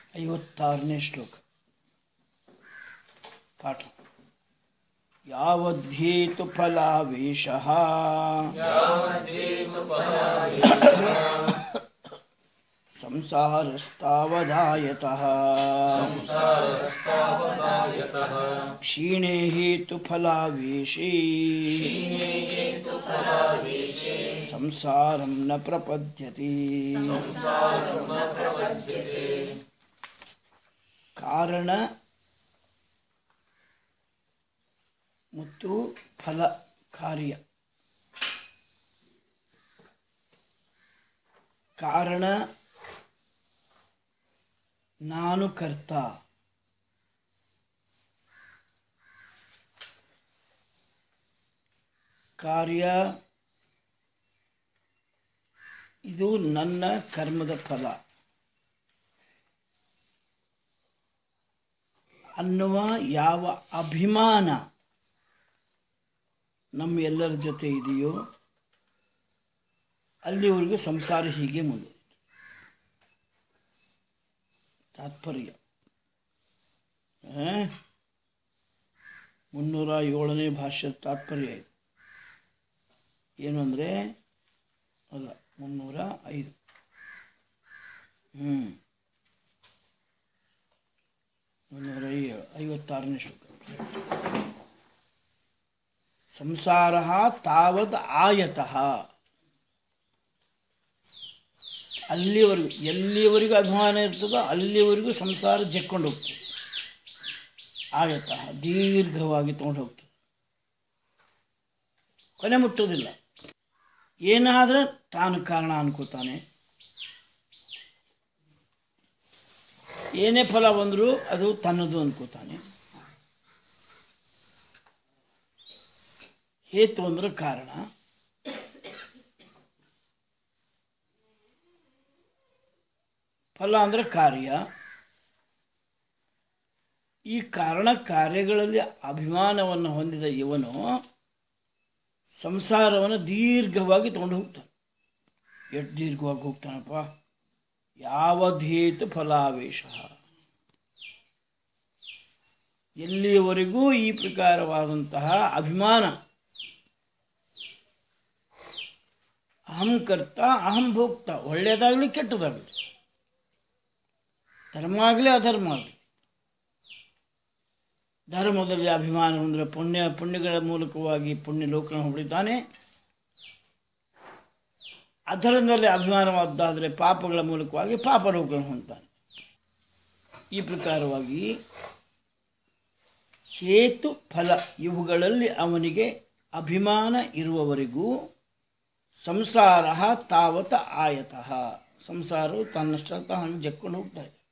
ಐವತ್ತಾರನೇ ಶ್ಲೋಕ ಪಾಠ ಯಾವಧ್ಯೇತು ಫಲಾವೇಶ ಸಂಸಾರಸ್ತಾವದಾಯತಃ ಕ್ಷೀಣೆ ಹೇತು ಫಲಾವೇಶೇ ಸಂಸಾರಂ ನ ಪ್ರಪದ್ಯತೆ ಕಾರಣ ಮತ್ತು ಫಲ ಕಾರ್ಯ ಕಾರಣ ನಾನು ಕರ್ತ ಕಾರ್ಯ ಇದು ನನ್ನ ಕರ್ಮದ ಫಲ ಅನ್ನುವ ಯಾವ ಅಭಿಮಾನ ನಮ್ಮ ಎಲ್ಲರ ಜೊತೆ ಇದೆಯೋ ಅಲ್ಲಿವರೆಗೂ ಸಂಸಾರ ಹೀಗೆ ಮುಂದುವರಿತು ತಾತ್ಪರ್ಯ ಆ? ಮುನ್ನೂರ ಏಳನೇ ಭಾಷ್ಯದ ತಾತ್ಪರ್ಯ ಇದು ಏನು ಅಂದರೆ ಅಲ್ಲ ಮುನ್ನೂರ ಐದು ಹ್ಞೂ ಮುನ್ನೂರ ಏಳು ಐವತ್ತಾರನೇ ಶ್ಲೋಕ ಸಂಸಾರ ತಾವದ್ ಆಯತಃ ಅಲ್ಲಿವರೆಗೂ ಎಲ್ಲಿವರೆಗೂ ಅಭಿಮಾನ ಇರ್ತದೋ ಅಲ್ಲಿವರೆಗೂ ಸಂಸಾರ ಜಕ್ಕೊಂಡು ಹೋಗ್ತದೆ ಆಯತಃ ದೀರ್ಘವಾಗಿ ತೊಗೊಂಡು ಹೋಗ್ತದೆ ಕೊನೆ ಮುಟ್ಟೋದಿಲ್ಲ ಏನಾದರೂ ತಾನು ಕಾರಣ ಅನ್ಕೋತಾನೆ ಏನೇ ಫಲ ಬಂದರೂ ಅದು ತನ್ನದು ಅನ್ಕೋತಾನೆ ಹೇತು ಅಂದ್ರೆ ಕಾರಣ ಫಲ ಅಂದ್ರೆ ಕಾರ್ಯ ಈ ಕಾರಣ ಕಾರ್ಯಗಳಲ್ಲಿ ಅಭಿಮಾನವನ್ನು ಹೊಂದಿದ ಇವನು ಸಂಸಾರವನ್ನು ದೀರ್ಘವಾಗಿ ತಗೊಂಡು ಹೋಗ್ತಾನೆ ಎಷ್ಟು ದೀರ್ಘವಾಗಿ ಹೋಗ್ತಾನಪ್ಪ ಯಾವಧೇತು ಫಲಾವೇಶ ಎಲ್ಲಿಯವರೆಗೂ ಈ ಪ್ರಕಾರವಾದಂತಹ ಅಭಿಮಾನ ಅಹಂ ಕರ್ತ ಅಹಂ ಭೋಕ್ತ ಒಳ್ಳೆಯದಾಗಲಿ ಕೆಟ್ಟದಾಗಲಿ ಧರ್ಮ ಆಗಲಿ ಅಧರ್ಮ ಆಗಲಿ ಧರ್ಮದಲ್ಲಿ ಅಭಿಮಾನ ಅಂದರೆ ಪುಣ್ಯ ಪುಣ್ಯಗಳ ಮೂಲಕವಾಗಿ ಪುಣ್ಯ ಲೋಕನ ಹೊಡಿತಾನೆ ಅಧರ್ಮದಲ್ಲಿ ಅಭಿಮಾನವಾದ್ದಾದರೆ ಪಾಪಗಳ ಮೂಲಕವಾಗಿ ಪಾಪ ಲೋಕನ ಹೊಂದ್ತಾನೆ ಈ ಪ್ರಕಾರವಾಗಿ ಹೇತು ಫಲ ಇವುಗಳಲ್ಲಿ ಅವನಿಗೆ ಅಭಿಮಾನ ಇರುವವರೆಗೂ ಸಂಸಾರ ತಾವತ ಆಯತಃ ಸಂಸಾರವು ತನ್ನಷ್ಟ ತಾನು ಜಕ್ಕೊಂಡು ಹೋಗ್ತಾ ಇದೆ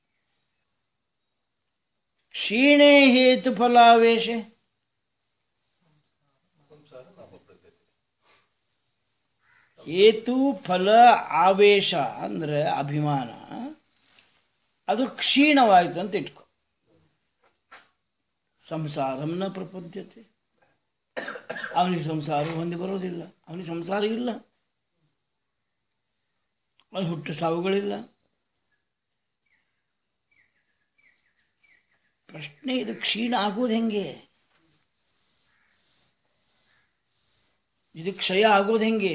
ಕ್ಷೀಣೆ ಹೇತು ಫಲಾವೇಶ ಹೇತು ಫಲ ಆವೇಶ ಅಂದರೆ ಅಭಿಮಾನ ಅದು ಕ್ಷೀಣವಾಯಿತು ಅಂತ ಇಟ್ಕೊ ಸಂಸಾರಂನ ಪ್ರಪದ್ಯತೆ ಅವನಿಗೆ ಸಂಸಾರ ಹೊಂದಿ ಬರೋದಿಲ್ಲ ಅವನಿಗೆ ಸಂಸಾರ ಇಲ್ಲ ಅವನಿಗೆ ಹುಟ್ಟು ಸಾವುಗಳಿಲ್ಲ ಪ್ರಶ್ನೆ ಇದು ಕ್ಷೀಣ ಆಗೋದು ಹೆಂಗೆ ಇದು ಕ್ಷಯ ಆಗೋದು ಹೆಂಗೆ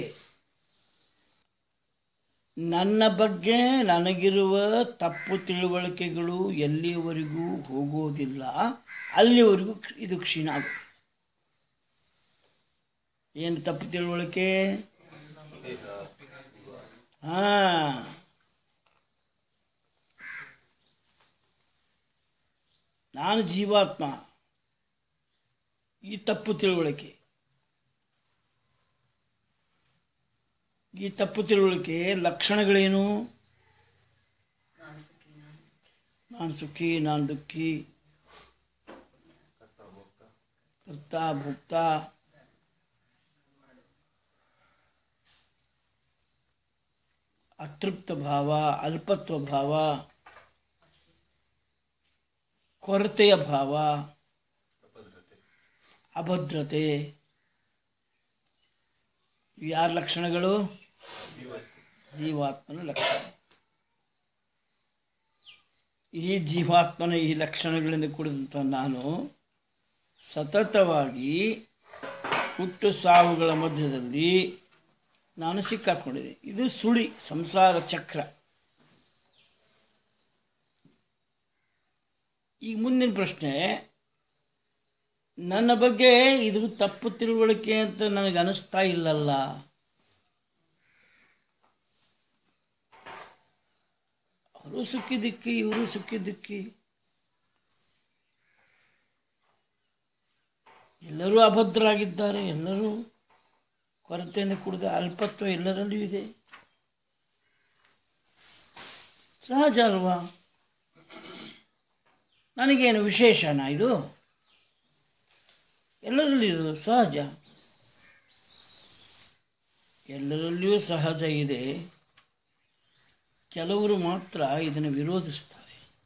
ನನ್ನ ಬಗ್ಗೆ ನನಗಿರುವ ತಪ್ಪು ತಿಳುವಳಿಕೆಗಳು ಎಲ್ಲಿಯವರೆಗೂ ಹೋಗೋದಿಲ್ಲ ಅಲ್ಲಿವರೆಗೂ ಕ್ಷ- ಇದು ಕ್ಷೀಣ ಆಗೋದು ಏನು ತಪ್ಪು ತಿಳುವಳಿಕೆ ಹಾ ನಾನು ಜೀವಾತ್ಮ ಈ ತಪ್ಪು ತಿಳುವಳಿಕೆ ಈ ತಪ್ಪು ತಿಳುವಳಿಕೆ ಲಕ್ಷಣಗಳೇನು ನಾನು ಸುಖಿ ನಾನು ದುಃಖಿ ಕರ್ತ ಭುಕ್ತ ಅತೃಪ್ತ ಭಾವ ಅಲ್ಪತ್ವ ಭಾವ ಕೊರತೆಯ ಭಾವ ಅಭದ್ರತೆ ಯಾರ ಲಕ್ಷಣಗಳು ಜೀವಾತ್ಮನ ಲಕ್ಷಣ ಈ ಜೀವಾತ್ಮನ ಈ ಲಕ್ಷಣಗಳಿಂದ ಕೂಡಿದಂಥ ನಾನು ಸತತವಾಗಿ ಹುಟ್ಟು ಸಾವುಗಳ ಮಧ್ಯದಲ್ಲಿ ನಾನು ಸಿಕ್ಕಾಕೊಂಡಿದ್ದೆ ಇದು ಸುಳಿ ಸಂಸಾರ ಚಕ್ರ ಈಗ ಮುಂದಿನ ಪ್ರಶ್ನೆ ನನ್ನ ಬಗ್ಗೆ ಇದು ತಪ್ಪು ತಿಳುವಳಿಕೆ ಅಂತ ನನಗೆ ಅನಿಸ್ತಾ ಇಲ್ಲಲ್ಲ ಅವರು ಸುಕ್ಕಿದಿಕ್ಕಿ ಇವರು ಸುಕ್ಕಿದಿಕ್ಕಿ ಎಲ್ಲರೂ ಅಭದ್ರಾಗಿದ್ದಾರೆ ಎಲ್ಲರೂ ಕೊರತೆಯಿಂದ ಕುಡಿದ ಅಲ್ಪತ್ವ ಎಲ್ಲರಲ್ಲಿಯೂ ಇದೆ ಸಹಜ ಅಲ್ವಾ ನನಗೇನು ವಿಶೇಷನ ಇದು ಎಲ್ಲರಲ್ಲಿ ಇರೋದು ಸಹಜ ಎಲ್ಲರಲ್ಲಿಯೂ ಸಹಜ ಇದೆ ಕೆಲವರು ಮಾತ್ರ ಇದನ್ನು ವಿರೋಧಿಸ್ತಾರೆ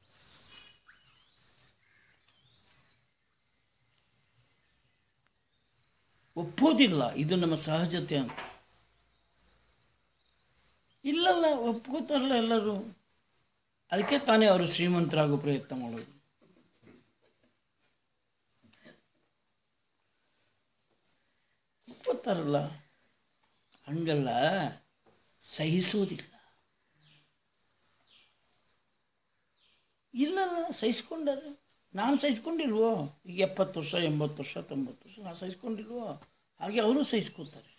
ಒಪ್ಪೋದಿಲ್ಲ ಇದು ನಮ್ಮ ಸಹಜತೆ ಅಂತ ಇಲ್ಲಲ್ಲ ಒಪ್ಕೋತಾರಲ್ಲ ಎಲ್ಲರೂ ಅದಕ್ಕೆ ತಾನೇ ಅವರು ಶ್ರೀಮಂತರಾಗೋ ಪ್ರಯತ್ನ ಮಾಡೋದು ಒಪ್ಪುತ್ತಾರಲ್ಲ ಹಂಗಲ್ಲ ಸಹಿಸೋದಿಲ್ಲ ಇಲ್ಲಲ್ಲ ಸಹಿಸ್ಕೊಂಡಾರ ನಾನು ಸಹಿಸ್ಕೊಂಡಿಲ್ವೋ ಈಗ ಎಪ್ಪತ್ತು ವರ್ಷ ಎಂಬತ್ತು ವರ್ಷ ತೊಂಬತ್ತು ವರ್ಷ ನಾನು ಸಹಿಸ್ಕೊಂಡಿಲ್ವೋ ಹಾಗೆ ಅವರು ಸಹಿಸ್ಕೋತಾರೆ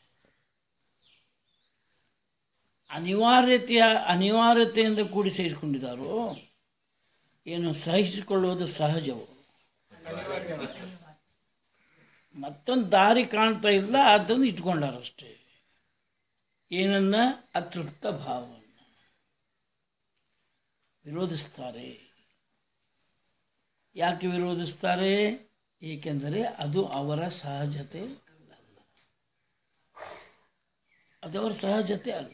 ಅನಿವಾರ್ಯತೆಯ ಅನಿವಾರ್ಯತೆಯಿಂದ ಕೂಡಿ ಸಹಿಸ್ಕೊಂಡಿದ್ದಾರೋ ಏನು ಸಹಿಸಿಕೊಳ್ಳುವುದು ಸಹಜವು ಮತ್ತೊಂದು ದಾರಿ ಕಾಣ್ತಾ ಇಲ್ಲ ಅದನ್ನು ಇಟ್ಕೊಂಡಾರಷ್ಟೇ ಏನನ್ನ ಅತೃಪ್ತ ಭಾವವನ್ನು ವಿರೋಧಿಸ್ತಾರೆ ಯಾಕೆ ವಿರೋಧಿಸ್ತಾರೆ ಏಕೆಂದರೆ ಅದು ಅವರ ಸಹಜತೆ ಅಲ್ಲ ಅದು ಅವರ ಸಹಜತೆ ಅಲ್ಲ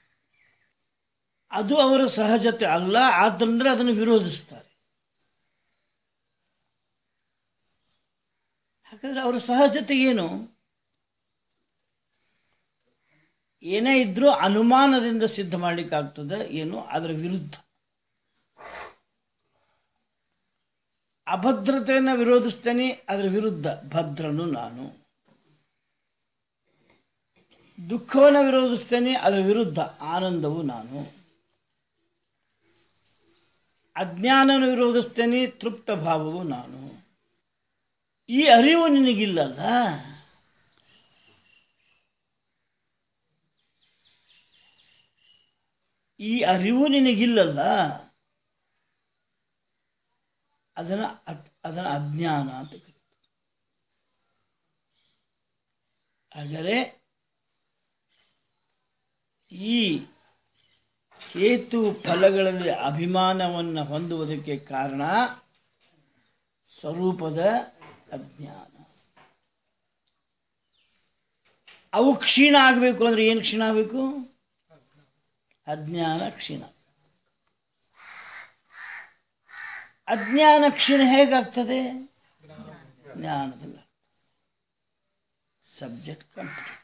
ಅದು ಅವರ ಸಹಜತೆ ಅಲ್ಲ ಆದ್ದರಿಂದ ಅದನ್ನು ವಿರೋಧಿಸ್ತಾರೆ ಹಾಗಾದ್ರೆ ಅವರ ಸಹಜತೆ ಏನು ಏನೇ ಇದ್ರೂ ಅನುಮಾನದಿಂದ ಸಿದ್ಧ ಮಾಡಲಿಕ್ಕಾಗ್ತದೆ ಏನು ಅದರ ವಿರುದ್ಧ ಅಭದ್ರತೆಯನ್ನು ವಿರೋಧಿಸ್ತೇನೆ ಅದರ ವಿರುದ್ಧ ಭದ್ರನು ನಾನು ದುಃಖವನ್ನು ವಿರೋಧಿಸ್ತೇನೆ ಅದರ ವಿರುದ್ಧ ಆನಂದವು ನಾನು ಅಜ್ಞಾನವನ್ನು ವಿರೋಧಿಸ್ತೇನೆ ತೃಪ್ತ ಭಾವವು ನಾನು ಈ ಅರಿವು ನಿನಗಿಲ್ಲಲ್ಲ ಈ ಅರಿವು ನಿನಗಿಲ್ಲಲ್ಲ ಅದನ್ನು ಅದನ್ನು ಅಜ್ಞಾನ ಅಂತ ಕರೀತಾರೆ ಹಾಗಾದರೆ ಈ ಕೇತು ಫಲಗಳಲ್ಲಿ ಅಭಿಮಾನವನ್ನು ಹೊಂದುವುದಕ್ಕೆ ಕಾರಣ ಸ್ವರೂಪದ ಅಜ್ಞಾನ ಅವು ಕ್ಷೀಣ ಆಗಬೇಕು ಅಂದರೆ ಏನು ಕ್ಷೀಣ ಆಗಬೇಕು ಅಜ್ಞಾನ ಕ್ಷೀಣ ಅಜ್ಞಾನ ಕ್ಷೀಣ ಹೇಗಾಗ್ತದೆ ಜ್ಞಾನದಲ್ಲಿ ಸಬ್ಜೆಕ್ಟ್ ಕಂಪ್ಲೀಟ್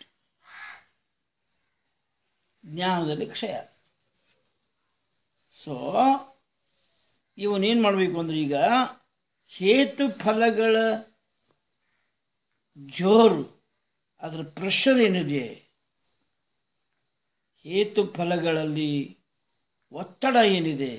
ಜ್ಞಾನದಲ್ಲಿ ಕ್ಷಯ ಸೊ ಇವನೇನು ಮಾಡಬೇಕು ಅಂದ್ರೆ ಈಗ ಹೇತು ಫಲಗಳ ಜೋರು ಅದರ ಪ್ರೆಷರ್ ಏನಿದೆ ಹೇತು ಫಲಗಳಲ್ಲಿ ಒತ್ತಡ ಏನಿದೆ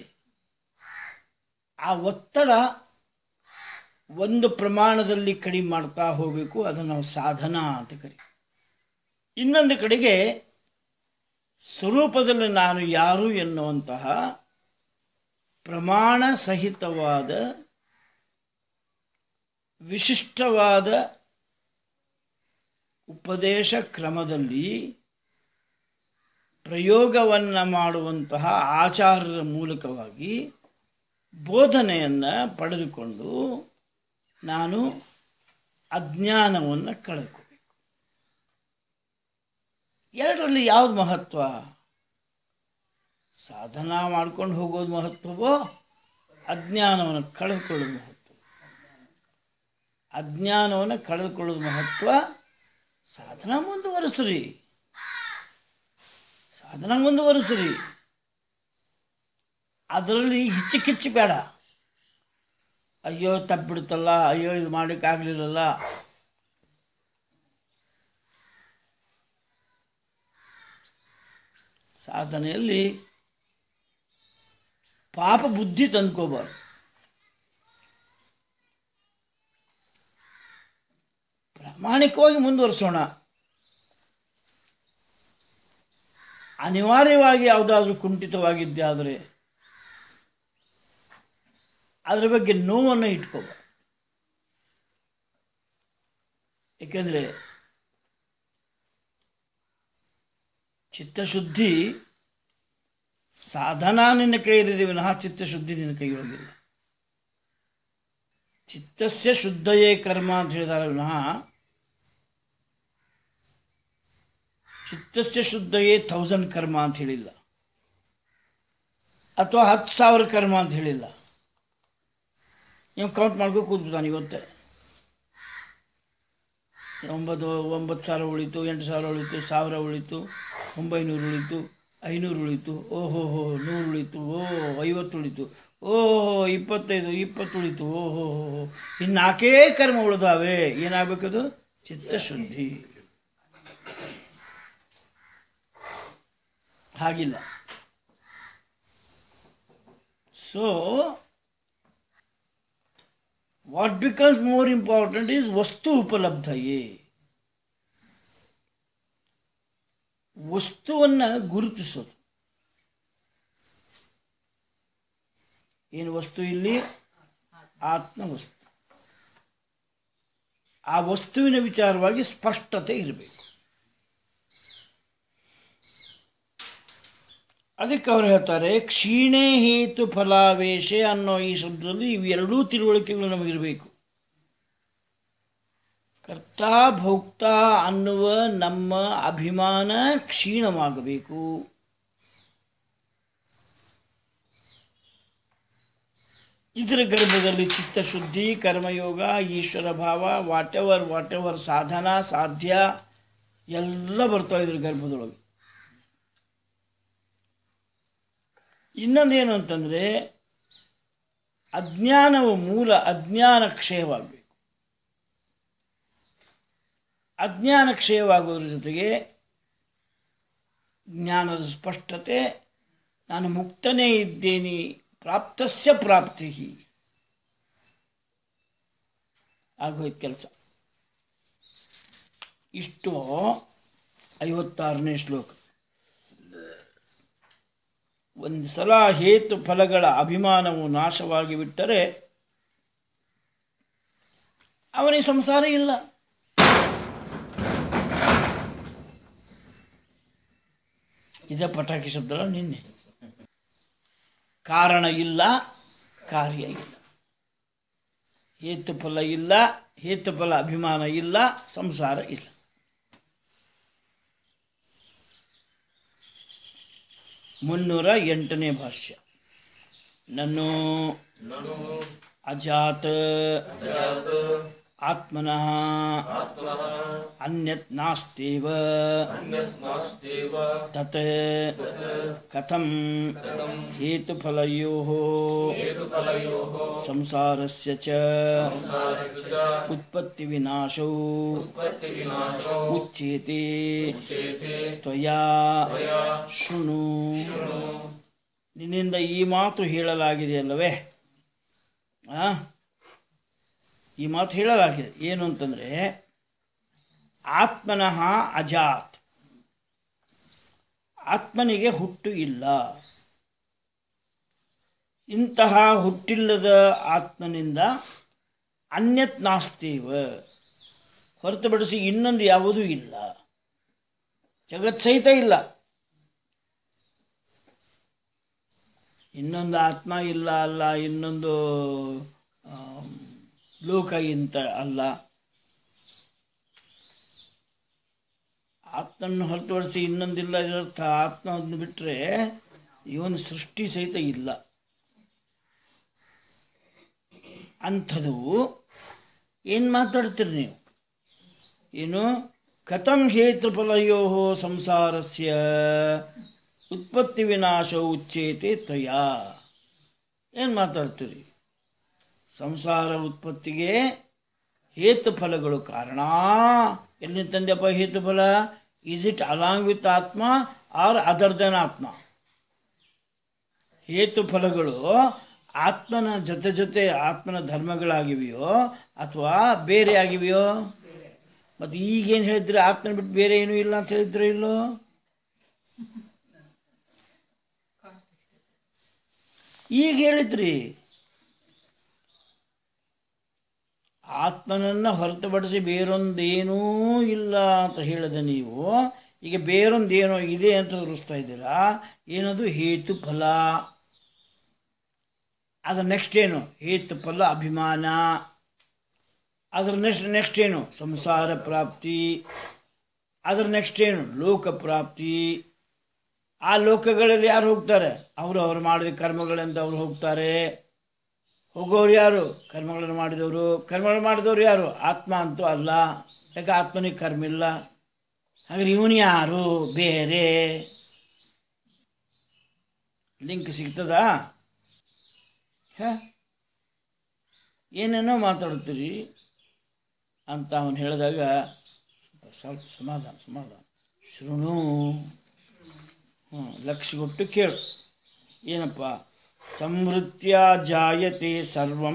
ಆ ಒತ್ತಡ ಒಂದು ಪ್ರಮಾಣದಲ್ಲಿ ಕಡಿಮೆ ಮಾಡ್ತಾ ಹೋಗಬೇಕು ಅದನ್ನು ನಾವು ಸಾಧನ ಅಂತ ಕರಿ ಇನ್ನೊಂದು ಕಡೆಗೆ ಸ್ವರೂಪದಲ್ಲಿ ನಾನು ಯಾರು ಎನ್ನುವಂತಹ ಪ್ರಮಾಣ ಸಹಿತವಾದ ವಿಶಿಷ್ಟವಾದ ಉಪದೇಶ ಕ್ರಮದಲ್ಲಿ ಪ್ರಯೋಗವನ್ನು ಮಾಡುವಂತಹ ಆಚಾರ್ಯರ ಮೂಲಕವಾಗಿ ಬೋಧನೆಯನ್ನು ಪಡೆದುಕೊಂಡು ನಾನು ಅಜ್ಞಾನವನ್ನು ಕಳೆದುಕೋಬೇಕು ಎರಡರಲ್ಲಿ ಯಾವುದು ಮಹತ್ವ ಸಾಧನ ಮಾಡ್ಕೊಂಡು ಹೋಗೋದು ಮಹತ್ವವೋ ಅಜ್ಞಾನವನ್ನು ಕಳೆದುಕೊಳ್ಳೋದು ಮಹತ್ವ ಅಜ್ಞಾನವನ್ನು ಕಳೆದುಕೊಳ್ಳೋದು ಮಹತ್ವ ಸಾಧನ ಮುಂದುವರಿಸ್ರಿ ಸಾಧನ ಮುಂದುವರಿಸ್ರಿ ಅದರಲ್ಲಿ ಹಿಚ್ಚು ಕಿಚ್ಚು ಬೇಡ ಅಯ್ಯೋ ತಪ್ಪಿಬಿಡ್ತಲ್ಲ ಅಯ್ಯೋ ಇದು ಮಾಡೋಕ್ಕಾಗಲಿಲ್ಲಲ್ಲ ಸಾಧನೆಯಲ್ಲಿ ಪಾಪ ಬುದ್ಧಿ ತಂದ್ಕೋಬಾರ್ದು ಪ್ರಾಮಾಣಿಕವಾಗಿ ಮುಂದುವರಿಸೋಣ ಅನಿವಾರ್ಯವಾಗಿ ಯಾವುದಾದ್ರೂ ಕುಂಠಿತವಾಗಿದ್ದೆ ಆದರೆ ಅದರ ಬಗ್ಗೆ ನೋವನ್ನು ಇಟ್ಕೋಬಾರ್ದು ಏಕೆಂದರೆ ಚಿತ್ತಶುದ್ಧಿ ಸಾಧನಾ ನಿನ್ನ ಕೈಯಲ್ಲಿದೆ ವಿನಃ ಚಿತ್ತಶುದ್ಧಿ ನಿನ್ನ ಕೈಯೊಳಗಿಲ್ಲ ಚಿತ್ತಸ್ಯ ಶುದ್ಧಯೇ ಕರ್ಮ ಅಂತ ಹೇಳಿದಾರೆ ವಿನಃ ಚಿತ್ತಸ್ಯ ಶುದ್ಧಯೇ ಥೌಸಂಡ್ ಕರ್ಮ ಅಂತ ಹೇಳಿಲ್ಲ ಅಥವಾ ಹತ್ತು ಸಾವಿರ ಕರ್ಮ ಅಂತ ಹೇಳಿಲ್ಲ ನೀವು ಕೌಂಟ್ ಮಾಡ್ಕೊ ಕೂತ್ಬಿಡ್ತಾನೆ ಇವತ್ತೇ ಒಂಬತ್ತು ಒಂಬತ್ತು ಸಾವಿರ ಉಳಿತು ಎಂಟು ಸಾವಿರ ಉಳಿತು ಸಾವಿರ ಉಳಿತು ಒಂಬೈನೂರು ಉಳಿತು ಐನೂರು ಉಳಿತು ಓಹೋ ಹೋ ನೂರು ಉಳಿತು ಓ ಐವತ್ತು ಉಳಿತು ಓಹೋ ಇಪ್ಪತ್ತೈದು ಇಪ್ಪತ್ತು ಉಳಿತು ಓಹೋ ಹೋ ಇನ್ನು ನಾಲ್ಕೇ ಕರ್ಮ ಉಳಿದಾವೆ ಏನಾಗಬೇಕದು ಚಿತ್ತಶುದ್ಧಿ ಹಾಗಿಲ್ಲ so what becomes more important is ವಸ್ತು ಉಪಲಬ್ಧಯೇ ವಸ್ತುವನ್ನು ಗುರುತಿಸೋದು ಏನು ವಸ್ತು ಇಲ್ಲಿ ಆತ್ಮವಸ್ತು ಆ ವಸ್ತುವಿನ ವಿಚಾರವಾಗಿ ಸ್ಪಷ್ಟತೆ ಇರಬೇಕು ಅದಕ್ಕೆ ಅವ್ರು ಹೇಳ್ತಾರೆ ಕ್ಷೀಣೆ ಹೇತು ಫಲಾವೇಶ ಅನ್ನೋ ಈ ಶಬ್ದದಲ್ಲಿ ಇವೆರಡೂ ತಿಳುವಳಿಕೆಗಳು ನಮಗಿರಬೇಕು ಕರ್ತ ಭೋಕ್ತ ಅನ್ನುವ ನಮ್ಮ ಅಭಿಮಾನ ಕ್ಷೀಣವಾಗಬೇಕು ಇದರ ಗರ್ಭದಲ್ಲಿ ಚಿತ್ತಶುದ್ಧಿ ಕರ್ಮಯೋಗ ಈಶ್ವರ ಭಾವ ವಾಟ್ ಎವರ್ ವಾಟ್ ಎವರ್ ಸಾಧನ ಸಾಧ್ಯ ಎಲ್ಲ ಬರ್ತಾವೆ ಇದ್ರ ಗರ್ಭದೊಳಗೆ ಇನ್ನೊಂದೇನು ಅಂತಂದರೆ ಅಜ್ಞಾನವ ಮೂಲ ಅಜ್ಞಾನ ಕ್ಷಯವಾಗಬೇಕು ಅಜ್ಞಾನ ಕ್ಷಯವಾಗೋದ್ರ ಜೊತೆಗೆ ಜ್ಞಾನದ ಸ್ಪಷ್ಟತೆ ನಾನು ಮುಕ್ತನೇ ಇದ್ದೇನೆ ಪ್ರಾಪ್ತಸ್ಯ ಪ್ರಾಪ್ತಿ ಆಗೋಯ್ತು ಕೆಲಸ ಇಷ್ಟು ಐವತ್ತಾರನೇ ಶ್ಲೋಕ ಒಂದು ಸಲ ಹೇತು ಫಲಗಳ ಅಭಿಮಾನವು ನಾಶವಾಗಿ ಬಿಟ್ಟರೆ ಅವನಿಗೆ ಸಂಸಾರ ಇಲ್ಲ ಇದೇ ಪಟಾಕಿ ಶಬ್ದ ನಿನ್ನೆ ಕಾರಣ ಇಲ್ಲ ಕಾರ್ಯ ಇಲ್ಲ ಹೇತುಫಲ ಇಲ್ಲ ಹೇತುಫಲ ಅಭಿಮಾನ ಇಲ್ಲ ಸಂಸಾರ ಇಲ್ಲ ಮುನ್ನೂರ ಎಂಟನೇ ಭಾಷ್ಯ ನನ್ನು ಅಜಾತ ಆತ್ಮನಃ ಅನ್ಯತ್ ನಾಸ್ತಿವ ತತ್ ಕಥಂ ಹೇತುಫಲಯೋಃ ಸಂಸಾರಸ್ಯ ಚ ಉತ್ಪತ್ತಿ ವಿನಾಶೌ ಉಚ್ಯತೆ ತ್ವಯಾ ಶೃಣು ನಿನ್ನಿಂದ ಈ ಮಾತು ಹೇಳಲಾಗಿದೆಯಲ್ಲವೇ ಆ ಈ ಮಾತು ಹೇಳಲಾಗಿದೆ ಏನು ಅಂತಂದರೆ ಆತ್ಮನಃ ಅಜಾತ್ ಆತ್ಮನಿಗೆ ಹುಟ್ಟು ಇಲ್ಲ ಇಂತಹ ಹುಟ್ಟಿಲ್ಲದ ಆತ್ಮನಿಂದ ಅನ್ಯತ್ ನಾಸ್ತೀವ ಹೊರತುಪಡಿಸಿ ಇನ್ನೊಂದು ಯಾವುದೂ ಇಲ್ಲ ಜಗತ್ ಸಹಿತ ಇಲ್ಲ ಇನ್ನೊಂದು ಆತ್ಮ ಇಲ್ಲ ಅಲ್ಲ ಇನ್ನೊಂದು ಆಮ್, ಲೋಕ ಇಂತ ಅಲ್ಲ ಆತ್ಮನ್ನು ಹೊರತುಪಡಿಸಿ ಇನ್ನೊಂದಿಲ್ಲ ಇದರರ್ಥ ಆತ್ಮವನ್ನು ಬಿಟ್ಟರೆ ಈ ಒಂದು ಸೃಷ್ಟಿ ಸಹಿತ ಇಲ್ಲ ಅಂಥದ್ದು ಏನು ಮಾತಾಡ್ತೀರಿ ನೀವು ಏನು ಕಥಂ ಹೇತುಫಲಯೋ ಸಂಸಾರಸ್ಯ ಉತ್ಪತ್ತಿ ವಿನಾಶ ಉಚ್ಚೇತೆ ತ್ವಯಾ ಏನು ಮಾತಾಡ್ತೀರಿ ಸಂಸಾರ ಉತ್ಪತ್ತಿಗೆ ಹೇತುಫಲಗಳು ಕಾರಣ ಎಲ್ಲಿ ತಂದೆಪ್ಪ ಹೇತುಫಲ ಈಸ್ ಇಟ್ ಅಲಾಂಗ್ ವಿತ್ ಆತ್ಮ ಆರ್ ಅದರ್ ದನ್ ಆತ್ಮ ಹೇತುಫಲಗಳು ಆತ್ಮನ ಜೊತೆ ಜೊತೆ ಆತ್ಮನ ಧರ್ಮಗಳಾಗಿವೆಯೋ ಅಥವಾ ಬೇರೆ ಆಗಿವೆಯೋ ಮತ್ತು ಈಗೇನು ಹೇಳಿದ್ರಿ ಆತ್ಮನ ಬಿಟ್ಟು ಬೇರೆ ಏನೂ ಇಲ್ಲ ಅಂತ ಹೇಳಿದ್ರು ಇಲ್ಲೋ ಈಗ ಹೇಳಿದ್ರಿ ಆತ್ಮನನ್ನು ಹೊರತುಪಡಿಸಿ ಬೇರೊಂದೇನೂ ಇಲ್ಲ ಅಂತ ಹೇಳಿದ ನೀವು ಈಗ ಬೇರೊಂದೇನೋ ಇದೆ ಅಂತ ತೋರಿಸ್ತಾ ಇದ್ದೀರಾ ಏನದು ಹೇತು ಫಲ ಅದರ ನೆಕ್ಸ್ಟ್ ಏನು ಹೇತು ಫಲ ಅಭಿಮಾನ ಅದರ ನೆಕ್ಸ್ಟ್ ನೆಕ್ಸ್ಟ್ ಏನು ಸಂಸಾರ ಪ್ರಾಪ್ತಿ ಅದರ ನೆಕ್ಸ್ಟ್ ಏನು ಲೋಕ ಪ್ರಾಪ್ತಿ ಆ ಲೋಕಗಳಲ್ಲಿ ಯಾರು ಹೋಗ್ತಾರೆ ಅವರು ಅವ್ರು ಮಾಡಿದ ಕರ್ಮಗಳಿಂದ ಅವ್ರು ಹೋಗ್ತಾರೆ ಹೋಗೋರು ಯಾರು ಕರ್ಮಗಳನ್ನು ಮಾಡಿದವರು ಕರ್ಮಗಳನ್ನು ಮಾಡಿದವರು ಯಾರು ಆತ್ಮ ಅಂತೂ ಅಲ್ಲ ಯಾಕೆ ಆತ್ಮನಿಗೆ ಕರ್ಮ ಇಲ್ಲ ಹಾಗಾದ್ರೆ ಇವನು ಯಾರು ಬೇರೆ ಲಿಂಕ್ ಸಿಗ್ತದಾ ಹ ಏನೇನೋ ಮಾತಾಡ್ತೀರಿ ಅಂತ ಅವನು ಹೇಳಿದಾಗ ಸ್ವಲ್ಪ ಸ್ವಲ್ಪ ಸಮಾಧಾನ ಸಮಾಧಾನ ಶೃಣು ಹ್ಞೂ ಲಕ್ಷ ಕೊಟ್ಟು ಕೇಳು ಏನಪ್ಪ ಸಂವೃತ್ಯ ಜಾಯತೆ ಸರ್ವಂ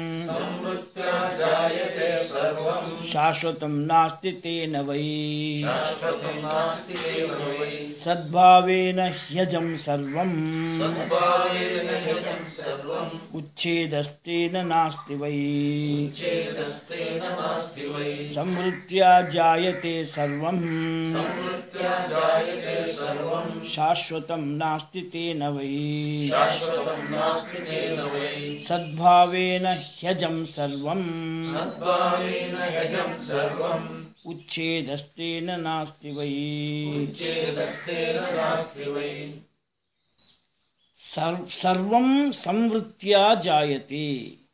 ಶಾಶ್ವತಂ ನಾಸ್ತಿ ತೇನ ವೈ ಸದ್ಭಾವೇನ ಹ್ಯಜಂ ಸರ್ವಂ ಉಚ್ಛೇದಸ್ತೇನ ನಾಸ್ತಿ ವೈ ಸಂವೃತ್ಯ ಜಾಯತೆ ಸರ್ವಂ ಶಾಶ್ವತಂ ನಾಸ್ತಿ ತೇನ ವೈ ಸದ್ಭಾವೇನ ಹ್ಯಜಂ ಸರ್ವಂ ಉಚ್ಛೇದಸ್ತೇನ ನಾಸ್ತಿ ವೈ ಸರ್ವ್ ಸರ್ವಂ ಸಂವೃತ್ಯ ಜಾಯತೆ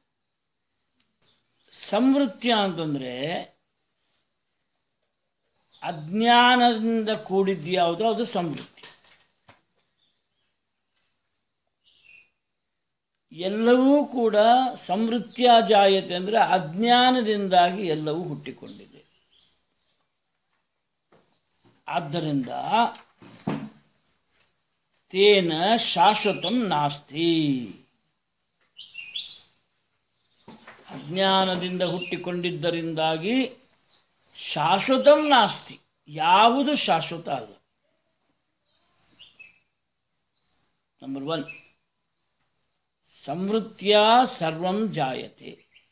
ಸಂವೃತ್ಯ ಅಂತಂದ್ರೆ ಅಜ್ಞಾನದಿಂದ ಕೂಡಿದ್ದು ಯಾವುದೋ ಅದು ಸಂವೃತ್ತಿ ಎಲ್ಲವೂ ಕೂಡ ಸಂವೃತ್ಯ ಜಾಯತೆ ಅಂದರೆ ಅಜ್ಞಾನದಿಂದಾಗಿ ಎಲ್ಲವೂ ಹುಟ್ಟಿಕೊಂಡಿದೆ ಆದ್ದರಿಂದ ತೇನ ಶಾಶ್ವತಂ ನಾಸ್ತಿ ಅಜ್ಞಾನದಿಂದ ಹುಟ್ಟಿಕೊಂಡಿದ್ದರಿಂದಾಗಿ ಶಾಶ್ವತಂ ನಾಸ್ತಿ ಯಾವುದು ಶಾಶ್ವತ ಅಲ್ಲ ನಂಬರ್ ಒನ್ ಸಂವೃತ್ಯ ಸರ್ವಂ ಜಾಯತೆ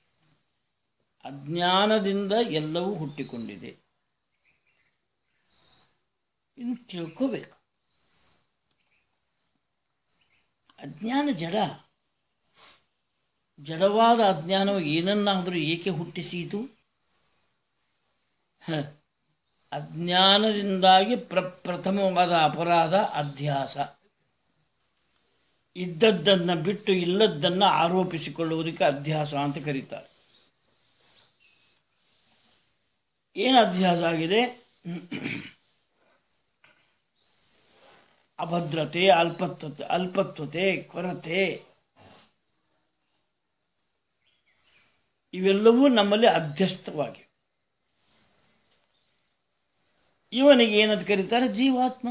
ಅಜ್ಞಾನದಿಂದ ಎಲ್ಲವೂ ಹುಟ್ಟಿಕೊಂಡಿದೆ ಇನ್ನು ತಿಳ್ಕೋಬೇಕು ಅಜ್ಞಾನ ಜಡ ಜಡವಾದ ಅಜ್ಞಾನವು ಏನನ್ನಾದರೂ ಏಕೆ ಹುಟ್ಟಿಸಿತು ಹ, ಅಜ್ಞಾನದಿಂದಾಗಿ ಪ್ರ ಪ್ರಥಮವಾದ ಅಪರಾಧ ಅಧ್ಯಾಸ ಇದ್ದದ್ದನ್ನು ಬಿಟ್ಟು ಇಲ್ಲದ್ದನ್ನು ಆರೋಪಿಸಿಕೊಳ್ಳುವುದಕ್ಕೆ ಅಧ್ಯಾಸ ಅಂತ ಕರೀತಾರೆ ಏನು ಅಧ್ಯಾಸ ಆಗಿದೆ ಅಭದ್ರತೆ ಅಲ್ಪತ್ವತೆ ಅಲ್ಪತ್ವತೆ ಕೊರತೆ ಇವೆಲ್ಲವೂ ನಮ್ಮಲ್ಲಿ ಅಧ್ಯಸ್ಥವಾಗಿವೆ ಇವನಿಗೆ ಏನಂತ ಕರೀತಾರೆ ಜೀವಾತ್ಮ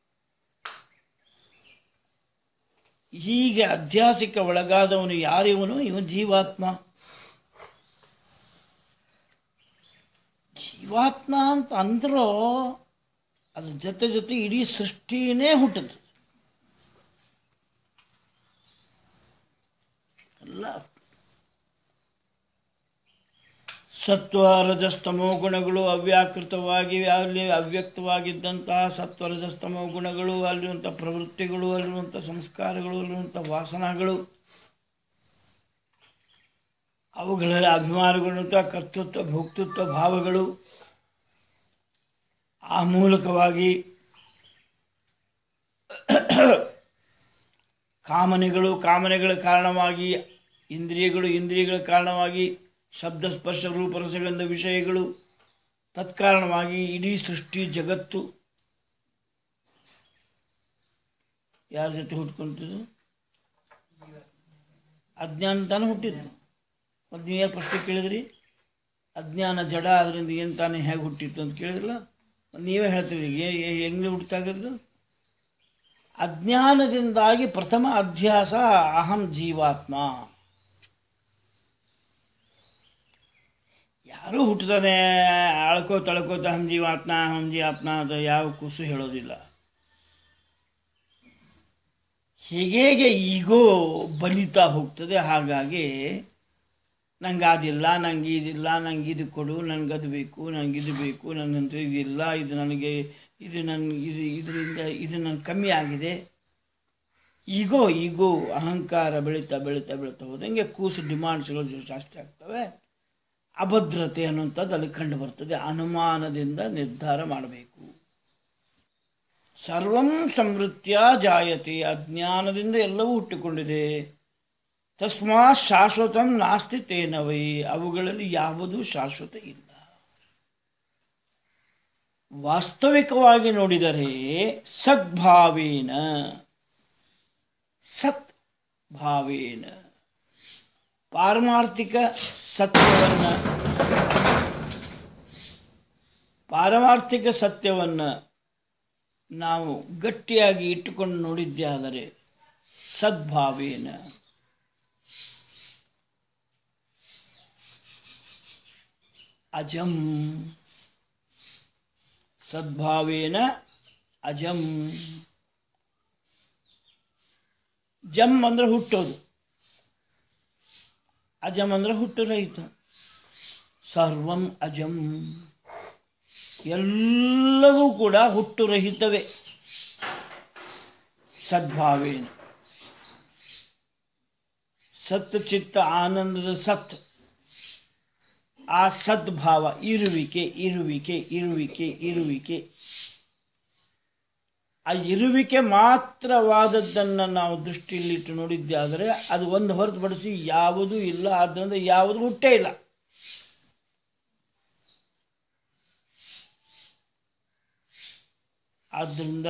ಹೀಗೆ ಅಧ್ಯಾಸಕ್ಕೆ ಒಳಗಾದವನು ಯಾರಿವನು ಇವನು ಜೀವಾತ್ಮ ಜೀವಾತ್ಮ ಅಂತ ಅಂದ್ರೂ ಅದ್ರ ಜೊತೆ ಜೊತೆ ಇಡೀ ಸೃಷ್ಟಿನೇ ಹುಟ್ಟುತ್ತೆ ಎಲ್ಲ ಸತ್ವ ರಜಸ್ತಮೋ ಗುಣಗಳು ಅವ್ಯಾಕೃತವಾಗಿ ಅಲ್ಲಿ ಅವ್ಯಕ್ತವಾಗಿದ್ದಂತಹ ಸತ್ವ ರಜಸ್ತಮೋ ಗುಣಗಳು ಅಲ್ಲಿರುವಂಥ ಪ್ರವೃತ್ತಿಗಳು ಅಲ್ಲಿರುವಂಥ ಸಂಸ್ಕಾರಗಳು ಅಲ್ಲಿರುವಂಥ ವಾಸನಗಳು ಅವುಗಳಲ್ಲಿ ಅಭಿಮಾನಗೊಳ್ಳುವಂಥ ಕರ್ತೃತ್ವ ಭೋಕ್ತೃತ್ವ ಭಾವಗಳು ಆ ಮೂಲಕವಾಗಿ ಕಾಮನೆಗಳು ಕಾಮನೆಗಳ ಕಾರಣವಾಗಿ ಇಂದ್ರಿಯಗಳು ಇಂದ್ರಿಯಗಳ ಕಾರಣವಾಗಿ ಶಬ್ದ ಸ್ಪರ್ಶ ರೂಪ ರಸಗಂಧ ವಿಷಯಗಳು ತತ್ಕಾರಣವಾಗಿ ಇಡೀ ಸೃಷ್ಟಿ ಜಗತ್ತು ಯಾರ ಜೊತೆ ಹುಟ್ಕೊಂತಿದ್ದು ಅಜ್ಞಾನ ತಾನೇ ಹುಟ್ಟಿದ್ದು ಮತ್ತು ನೀವೇನು ಪ್ರಶ್ನೆ ಕೇಳಿದ್ರಿ ಅಜ್ಞಾನ ಜಡ ಅದರಿಂದ ಏನು ತಾನೇ ಹೇಗೆ ಹುಟ್ಟಿತ್ತು ಅಂತ ಕೇಳಿದ್ರಲ್ಲ ಮತ್ತು ನೀವೇ ಹೇಳ್ತೀರಿ ಏ- ಏ- ಹೆಂಗೆ ಹುಟ್ಟಾಗಿದ್ದು ಅಜ್ಞಾನದಿಂದಾಗಿ ಪ್ರಥಮ ಅಧ್ಯಾಸ ಅಹಂ ಜೀವಾತ್ಮ ಯಾರೂ ಹುಟ್ಟಿದಾನೆ ಅಳ್ಕೋ ತಳ್ಕೋತ ಅಹಂ ಜೀವಾತ್ಮ ಅಹಂ ಜೀವಾತ್ಮ ಅಂತ ಯಾವ ಕೂಸು ಹೇಳೋದಿಲ್ಲ ಹೇಗೆ ಈಗೋ ಬಲಿತಾ ಹೋಗ್ತದೆ ಹಾಗಾಗಿ ನಂಗೆ ಅದಿಲ್ಲ ನಂಗೆ ಇದಿಲ್ಲ ನಂಗೆ ಇದು ಕೊಡು ನನಗೆ ಅದು ಬೇಕು ನನಗೆ ಇದು ಬೇಕು ನನ್ನ ಹತ್ರ ಇದಿಲ್ಲ ಇದು ನನಗೆ ಇದು ನನ್ನ ಇದು ಇದರಿಂದ ಇದು ನನಗೆ ಕಮ್ಮಿ ಆಗಿದೆ ಈಗೋ ಈಗೋ ಅಹಂಕಾರ ಬೆಳೀತಾ ಬೆಳೀತಾ ಬೆಳೀತಾ ಹೋದಂಗೆ ಕೂಸು ಡಿಮಾಂಡ್ಸ್ಗಳು ಜಾಸ್ತಿ ಆಗ್ತವೆ ಅಭದ್ರತೆ ಅನ್ನುವಂಥದ್ದು ಅಲ್ಲಿ ಕಂಡು ಬರ್ತದೆ ಅನುಮಾನದಿಂದ ನಿರ್ಧಾರ ಮಾಡಬೇಕು ಸರ್ವಂ ಸಮೃತ್ಯ ಜಾಯತೆ ಅಜ್ಞಾನದಿಂದ ಎಲ್ಲವೂ ಹುಟ್ಟಿಕೊಂಡಿದೆ ತಸ್ಮಾತ್ ಶಾಶ್ವತಂ ನಾಸ್ತಿ ತೇನವೈ ಅವುಗಳಲ್ಲಿ ಯಾವುದೂ ಶಾಶ್ವತ ಇಲ್ಲ ವಾಸ್ತವಿಕವಾಗಿ ನೋಡಿದರೆ ಸದ್ಭಾವೇನ ಸತ್ ಭಾವೇನ ಪಾರಮಾರ್ಥಿಕ ಸತ್ಯವನ್ನು ಪಾರಮಾರ್ಥಿಕ ಸತ್ಯವನ್ನು ನಾವು ಗಟ್ಟಿಯಾಗಿ ಇಟ್ಟುಕೊಂಡು ನೋಡಿದ್ದೇ ಆದರೆ ಸದ್ಭಾವೇನ ಅಜಂ ಸದ್ಭಾವೇನ ಅಜಂ ಜಮ್ ಅಂದ್ರೆ ಹುಟ್ಟೋದು ಅಜಂ ಅಂದ್ರೆ ಹುಟ್ಟು ರಹಿತ ಸರ್ವಂ ಅಜಂ ಎಲ್ಲವೂ ಕೂಡ ಹುಟ್ಟು ರಹಿತವೇ ಸದ್ಭಾವೇನ ಸತ್ ಚಿತ್ತ ಆನಂದದ ಸತ್ ಆ ಸದ್ಭಾವ ಇರುವಿಕೆ ಇರುವಿಕೆ ಇರುವಿಕೆ ಇರುವಿಕೆ ಆ ಇರುವಿಕೆ ಮಾತ್ರವಾದದ್ದನ್ನು ನಾವು ದೃಷ್ಟಿಯಲ್ಲಿಟ್ಟು ನೋಡಿದ್ದೆ ಆದರೆ ಅದು ಒಂದು ಹೊರತುಪಡಿಸಿ ಯಾವುದೂ ಇಲ್ಲ ಆದ್ದರಿಂದ ಯಾವುದು ಹುಟ್ಟೇ ಇಲ್ಲ ಆದ್ದರಿಂದ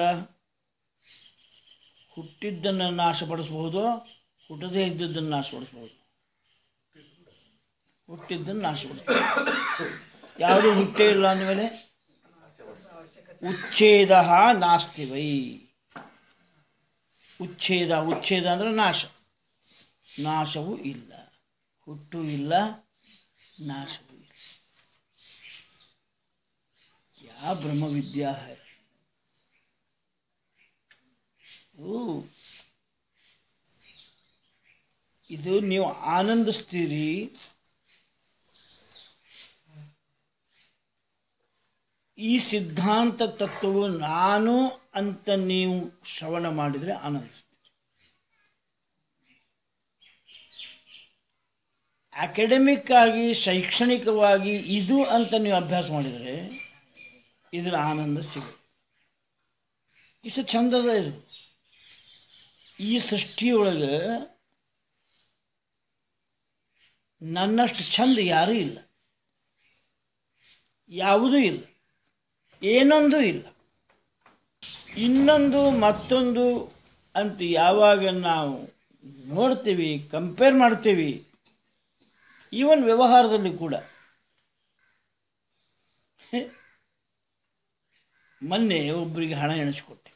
ಹುಟ್ಟಿದ್ದನ್ನು ನಾಶಪಡಿಸ್ಬಹುದು ಹುಟ್ಟದೇ ಇದ್ದದ್ದನ್ನು ನಾಶಪಡಿಸ್ಬಹುದು ಹುಟ್ಟಿದ್ದನ್ನು ನಾಶಪಡಿಸ್ಬಹುದು ಯಾವುದು ಹುಟ್ಟೇ ಇಲ್ಲ ಅಂದಮೇಲೆ ಉಚ್ಛೇದ ನಾಸ್ತಿ ವೈ ಉಚ್ಛೇದ ಉಚ್ಛೇದ ಅಂದ್ರೆ ನಾಶ ನಾಶವೂ ಇಲ್ಲ ಹುಟ್ಟು ಇಲ್ಲ ನಾಶವೂ ಇಲ್ಲ ಯಾ ಬ್ರಹ್ಮವಿದ್ಯಾ ಹೈ ಇದು ಇದು ನೀವು ಆನಂದಿಸ್ತೀರಿ ಈ ಸಿದ್ಧಾಂತ ತತ್ವವು ನಾನು ಅಂತ ನೀವು ಶ್ರವಣ ಮಾಡಿದರೆ ಆನಂದಿಸ್ತೀರಿ ಅಕಾಡೆಮಿಕ್ ಆಗಿ ಶೈಕ್ಷಣಿಕವಾಗಿ ಇದು ಅಂತ ನೀವು ಅಭ್ಯಾಸ ಮಾಡಿದರೆ ಇದರ ಆನಂದ ಸಿಗುತ್ತೆ ಇಷ್ಟು ಚಂದದ ಇದು ಈ ಸೃಷ್ಟಿಯೊಳಗೆ ನನ್ನಷ್ಟು ಚಂದ ಯಾರೂ ಇಲ್ಲ ಯಾವುದೂ ಇಲ್ಲ ಏನೊಂದು ಇಲ್ಲ ಇನ್ನೊಂದು ಮತ್ತೊಂದು ಅಂತ ಯಾವಾಗ ನಾವು ನೋಡ್ತೀವಿ ಕಂಪೇರ್ ಮಾಡ್ತೀವಿ ಈವನ್ ವ್ಯವಹಾರದಲ್ಲಿ ಕೂಡ ಮೊನ್ನೆ ಒಬ್ಬರಿಗೆ ಹಣ ಎಣಿಸ್ಕೊಟ್ಟೆ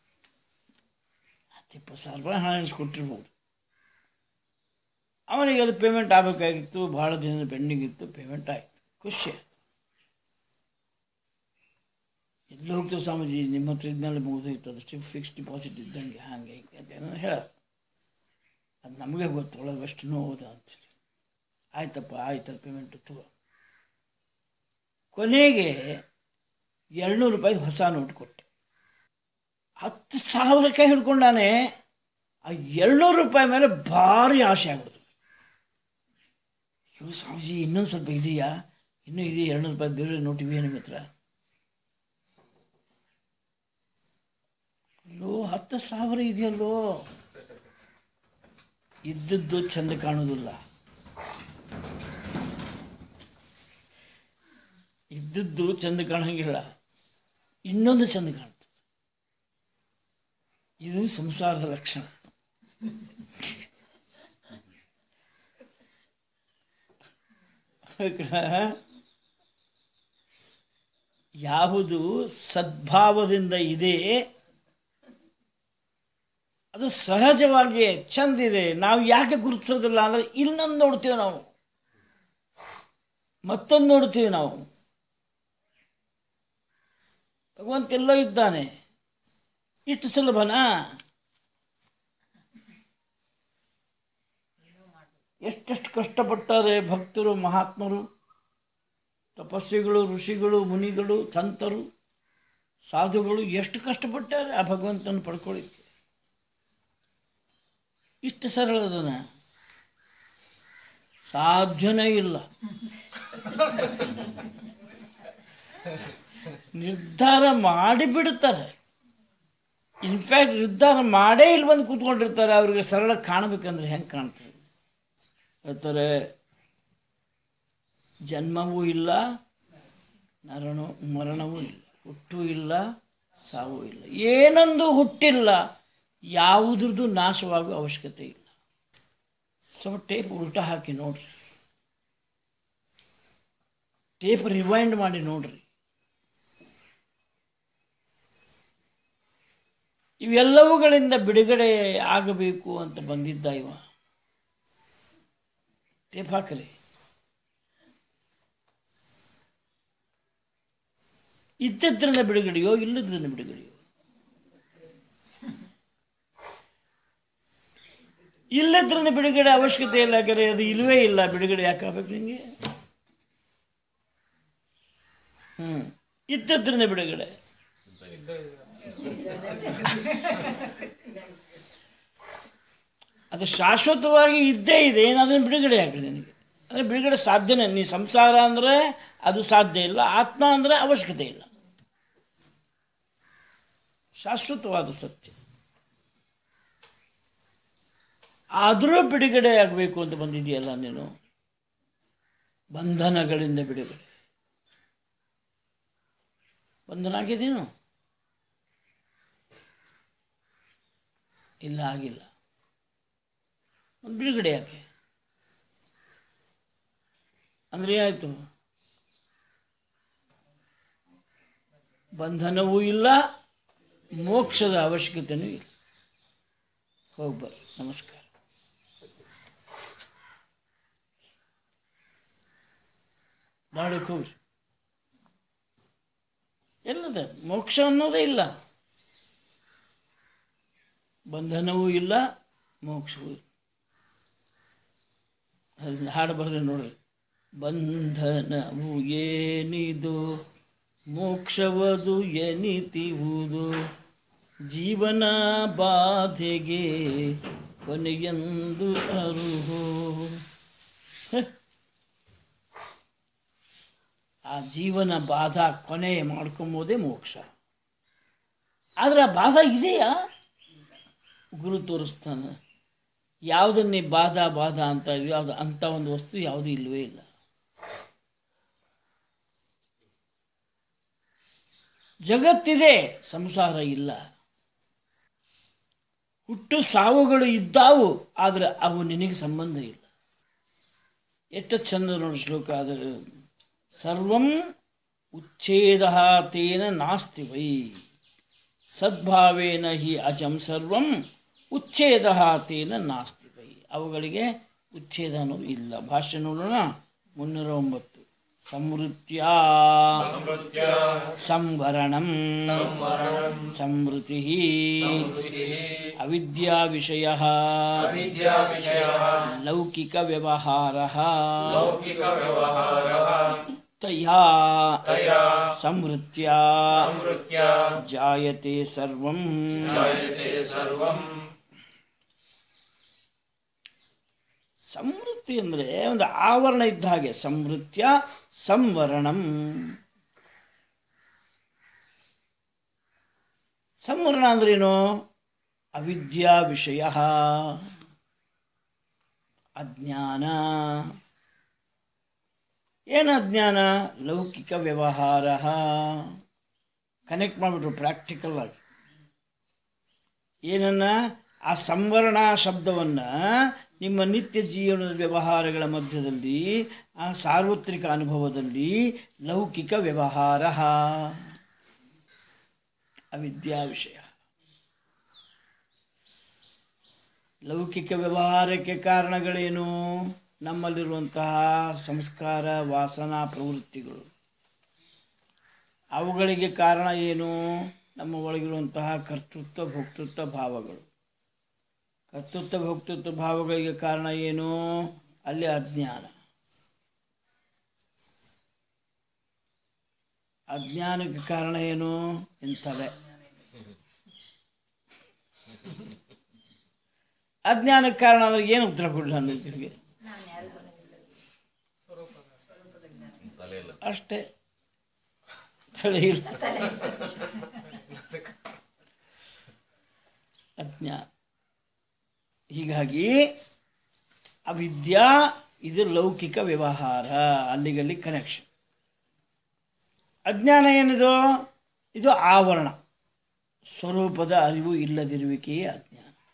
ಹತ್ತು ಇಪ್ಪತ್ತು ಸಾವಿರ ರೂಪಾಯಿ ಹಣ ಎಣಿಸ್ಕೊಟ್ಟಿರ್ಬೋದು ಅವನಿಗೆ ಅದು ಪೇಮೆಂಟ್ ಆಗಬೇಕಾಗಿತ್ತು ಭಾಳ ದಿನದ ಪೆಂಡಿಂಗ್ ಇತ್ತು ಪೇಮೆಂಟ್ ಆಯಿತು ಖುಷಿ ಆಯಿತು ಎಲ್ಲಿ ಹೋಗ್ತೇವೆ ಸ್ವಾಮೀಜಿ ನಿಮ್ಮ ಹತ್ರ ಇದ್ಮೇಲೆ ಮುಗಿದೋಯ್ತು ಅದಷ್ಟು ಫಿಕ್ಸ್ ಡಿಪಾಸಿಟ್ ಇದ್ದಂಗೆ ಹಾಗೆ ಹಿಂಗೆ ಅಂತ ಏನೋ ಹೇಳೋದು ಅದು ನಮಗೆ ಗೊತ್ತು ಒಳಗೆ ಎಷ್ಟು ನೋವುದ ಅಂತೇಳಿ ಆಯ್ತಪ್ಪ ಆಯ್ತಲ್ಲ ಪೇಮೆಂಟ್ ತಗೋ ಕೊನೆಗೆ ಎರಡುನೂರು ರೂಪಾಯಿ ಹೊಸ ನೋಟ್ ಕೊಟ್ಟೆ ಹತ್ತು ಸಾವಿರ ಕೈ ಹಿಡ್ಕೊಂಡಾನೆ ಆ ಎರಡುನೂರು ರೂಪಾಯಿ ಮೇಲೆ ಭಾರಿ ಆಸೆ ಆಗ್ಬಿಡ್ತು ಅಯ್ಯೋ ಸ್ವಾಮೀಜಿ ಇನ್ನೊಂದು ಸ್ವಲ್ಪ ಇದೆಯಾ ಇನ್ನೂ ಇದೆಯಾ ಎರಡುನೂರು ರೂಪಾಯಿ ಬೇರೆ ನೋಟ್ ಇವೆಯಾ ನಿಮ್ಮ ಹತ್ರ ಅಲ್ಲೋ ಹತ್ತು ಸಾವಿರ ಇದೆಯಲ್ಲೋ ಇದ್ದದ್ದು ಚಂದ ಕಾಣೋದಿಲ್ಲ ಇದ್ದದ್ದು ಚಂದ ಕಾಣಂಗಿಲ್ಲ ಇನ್ನೊಂದು ಚಂದ ಕಾಣ್ತದೆ ಇದು ಸಂಸಾರದ ಲಕ್ಷಣ ಯಾವುದು ಸದ್ಭಾವದಿಂದ ಇದೆ ಅದು ಸಹಜವಾಗಿ ಚಂದಿದೆ ನಾವು ಯಾಕೆ ಗುರುತಿಸೋದಿಲ್ಲ ಅಂದರೆ ಇನ್ನೊಂದು ನೋಡ್ತೀವಿ ನಾವು ಮತ್ತೊಂದು ನೋಡ್ತೀವಿ ನಾವು ಭಗವಂತ ಎಲ್ಲೋ ಇದ್ದಾನೆ ಇಷ್ಟು ಸುಲಭನಾ ಎಷ್ಟೆಷ್ಟು ಕಷ್ಟಪಟ್ಟಾರೆ ಭಕ್ತರು ಮಹಾತ್ಮರು ತಪಸ್ವಿಗಳು ಋಷಿಗಳು ಮುನಿಗಳು ಸಂತರು ಸಾಧುಗಳು ಎಷ್ಟು ಕಷ್ಟಪಟ್ಟಾರೆ ಆ ಭಗವಂತನ ಪಡ್ಕೊಳ್ಳಿಕ್ಕೆ ಇಷ್ಟು ಸರಳದನ ಸಾಧ್ಯನೇ ಇಲ್ಲ ನಿರ್ಧಾರ ಮಾಡಿಬಿಡ್ತಾರೆ ಇನ್ಫ್ಯಾಕ್ಟ್ ನಿರ್ಧಾರ ಮಾಡೇ ಇಲ್ಲಿ ಬಂದು ಕೂತ್ಕೊಂಡಿರ್ತಾರೆ ಅವ್ರಿಗೆ ಸರಳ ಕಾಣಬೇಕಂದ್ರೆ ಹೆಂಗೆ ಕಾಣ್ತದೆ ಹೇಳ್ತಾರೆ ಜನ್ಮವೂ ಇಲ್ಲ ನರಣು ಮರಣವೂ ಇಲ್ಲ ಹುಟ್ಟು ಇಲ್ಲ ಸಾವು ಇಲ್ಲ ಏನೊಂದು ಹುಟ್ಟಿಲ್ಲ ಯಾವುದ್ರದ್ದು ನಾಶವಾಗುವ ಅವಶ್ಯಕತೆ ಇಲ್ಲ ಸ್ವಲ್ಪ ಟೇಪ್ ಉಲ್ಟಾ ಹಾಕಿ ನೋಡ್ರಿ ಟೇಪ್ ರಿವೈಂಡ್ ಮಾಡಿ ನೋಡ್ರಿ ಇವೆಲ್ಲವುಗಳಿಂದ ಬಿಡುಗಡೆ ಆಗಬೇಕು ಅಂತ ಬಂದಿದ್ದ ಇವ ಟೇಪ್ ಹಾಕ್ರಿ ಇದ್ದದ್ರಿಂದ ಬಿಡುಗಡೆಯೋ ಇಲ್ಲದ್ರಿಂದ ಬಿಡುಗಡೆಯೋ ಇಲ್ಲದ್ರಿಂದ ಬಿಡುಗಡೆ ಅವಶ್ಯಕತೆ ಇಲ್ಲ ಯಾಕಂದ್ರೆ ಅದು ಇಲ್ಲವೇ ಇಲ್ಲ ಬಿಡುಗಡೆ ಯಾಕೆ ಆಗ್ಬೇಕು ನಿಮಗೆ ಹ್ಮ್ ಇದ್ದದ್ರಿಂದ ಬಿಡುಗಡೆ ಅದು ಶಾಶ್ವತವಾಗಿ ಇದ್ದೇ ಇದೆ ಏನು ಅದನ್ನು ಬಿಡುಗಡೆ ಆಗ್ಲಿ ನಿನಗೆ ಅಂದರೆ ಬಿಡುಗಡೆ ಸಾಧ್ಯನೇ ನೀ ಸಂಸಾರ ಅಂದರೆ ಅದು ಸಾಧ್ಯ ಇಲ್ಲ ಆತ್ಮ ಅಂದರೆ ಅವಶ್ಯಕತೆ ಇಲ್ಲ ಶಾಶ್ವತವಾದ ಸತ್ಯ ಆದರೂ ಬಿಡುಗಡೆ ಆಗಬೇಕು ಅಂತ ಬಂದಿದೆಯಲ್ಲ ನೀನು ಬಂಧನಗಳಿಂದ ಬಿಡುಗಡೆ ಬಂಧನ ಆಗಿದೇನು ಇಲ್ಲ ಆಗಿಲ್ಲ ಒಂದು ಬಿಡುಗಡೆ ಯಾಕೆ ಅಂದ್ರೆ ಏನಾಯ್ತು ಬಂಧನವೂ ಇಲ್ಲ ಮೋಕ್ಷದ ಅವಶ್ಯಕತೆಯೂ ಇಲ್ಲ ಹೋಗ್ಬರ್ರಿ ನಮಸ್ಕಾರ ಮಾಡಕ್ಕೆ ಹೋಗ್ರಿ ಎಲ್ಲದ ಮೋಕ್ಷ ಅನ್ನೋದೇ ಇಲ್ಲ ಬಂಧನವೂ ಇಲ್ಲ ಮೋಕ್ಷವೂ ಇಲ್ಲ ಅದನ್ನ ಹಾಡು ಬರೆದ್ರೆ ನೋಡ್ರಿ ಬಂಧನವು ಏನಿದು ಮೋಕ್ಷವದು ಎನಿತಿವುದು ಜೀವನ ಬಾಧೆಗೆ ಕೊನೆಯೆಂದು ಅರುಹೋ ಹ. ಆ ಜೀವನ ಬಾಧ ಕೊನೆ ಮಾಡ್ಕೊಂಬೋದೇ ಮೋಕ್ಷ ಆದರೆ ಆ ಬಾಧ ಇದೆಯಾ ಗುರು ತೋರಿಸ್ತಾನೆ ಯಾವುದನ್ನೇ ಬಾಧ ಬಾಧ ಅಂತ ಇದೆಯೋ ಅದು ಅಂಥ ಒಂದು ವಸ್ತು ಯಾವುದೂ ಇಲ್ಲವೇ ಇಲ್ಲ ಜಗತ್ತಿದೆ ಸಂಸಾರ ಇಲ್ಲ ಹುಟ್ಟು ಸಾವುಗಳು ಇದ್ದಾವು ಆದರೆ ಅವು ನಿನಗೆ ಸಂಬಂಧ ಇಲ್ಲ ಎಷ್ಟು ಚಂದ ನೋಡಿ ಶ್ಲೋಕ ಅದು ಸರ್ವಂ ಉಚ್ಛೇದ ತೇನ ನಾಸ್ತಿ ವೈ ಸದ್ಭಾವೇನ ಹಿ ಅಜಂ ಸರ್ವಂ ಉಚ್ಛೇದ ತೇನ ನಾಸ್ತಿ ವೈ ಅವುಗಳಿಗೆ ಉಚ್ಛೇದ ಅನ್ನೋದು ಇಲ್ಲ ಭಾಷೆ ನೋಡೋಣ ಮುನ್ನೂರ ಒಂಬತ್ತು ಸಂವೃತ್ಯ ಸಂವರಣಂ ಸಂವೃತಿ ಅವಿದ್ಯಾ ವಿಷಯ ಲೌಕಿಕ ವ್ಯವಹಾರ ತಯಾ ಸಂವೃತ್ಯ ಜಾಯತೆ ಸರ್ವಂ ಸಂವೃತ್ತಿ ಅಂದರೆ ಒಂದು ಆವರಣ ಇದ್ದ ಹಾಗೆ ಸಂವೃತ್ಯ ಸಂವರಣಂ ಸಂವರಣ ಅಂದ್ರೇನು ಅವಿದ್ಯಾ ವಿಷಯ ಅಜ್ಞಾನ ಏನು ಅಜ್ಞಾನ ಲೌಕಿಕ ವ್ಯವಹಾರ ಕನೆಕ್ಟ್ ಮಾಡಿಬಿಟ್ರು ಪ್ರಾಕ್ಟಿಕಲ್ ಆಗಿ ಏನನ್ನ ಆ ಸಂವರಣ ಶಬ್ದವನ್ನು ನಿಮ್ಮ ನಿತ್ಯ ಜೀವನದ ವ್ಯವಹಾರಗಳ ಮಧ್ಯದಲ್ಲಿ ಆ ಸಾರ್ವತ್ರಿಕ ಅನುಭವದಲ್ಲಿ ಲೌಕಿಕ ವ್ಯವಹಾರ ಅವಿದ್ಯಾ ವಿಷಯ ಲೌಕಿಕ ವ್ಯವಹಾರಕ್ಕೆ ಕಾರಣಗಳೇನು ನಮ್ಮಲ್ಲಿರುವಂತಹ ಸಂಸ್ಕಾರ ವಾಸನಾ ಪ್ರವೃತ್ತಿಗಳು ಅವುಗಳಿಗೆ ಕಾರಣ ಏನು ನಮ್ಮ ಒಳಗಿರುವಂತಹ ಕರ್ತೃತ್ವ ಭೋಕ್ತೃತ್ವ ಭಾವಗಳು ಕರ್ತೃತ್ವ ಭೋಕ್ತೃತ್ವ ಭಾವಗಳಿಗೆ ಕಾರಣ ಏನು ಅಲ್ಲಿ ಅಜ್ಞಾನ ಅಜ್ಞಾನಕ್ಕೆ ಕಾರಣ ಏನು ಇಂಥವೇ ಅಜ್ಞಾನಕ್ಕೆ ಕಾರಣ ಅಂದ್ರೆ ಏನು ಉತ್ತರ ಕೊಡಲಿ ನನಗೆ ಅಷ್ಟೇ ತಲೆ ಇಲ್ಲ ಅಜ್ಞಾನ ಹೀಗಾಗಿ ಅವಿದ್ಯಾ ಇದು ಲೌಕಿಕ ವ್ಯವಹಾರ ಅಲ್ಲಿಗಲ್ಲಿ ಕನೆಕ್ಷನ್ ಅಜ್ಞಾನ ಏನಿದು ಇದು ಆವರಣ ಸ್ವರೂಪದ ಅರಿವು ಇಲ್ಲದಿರುವಿಕೆಯೇ ಅಜ್ಞಾನ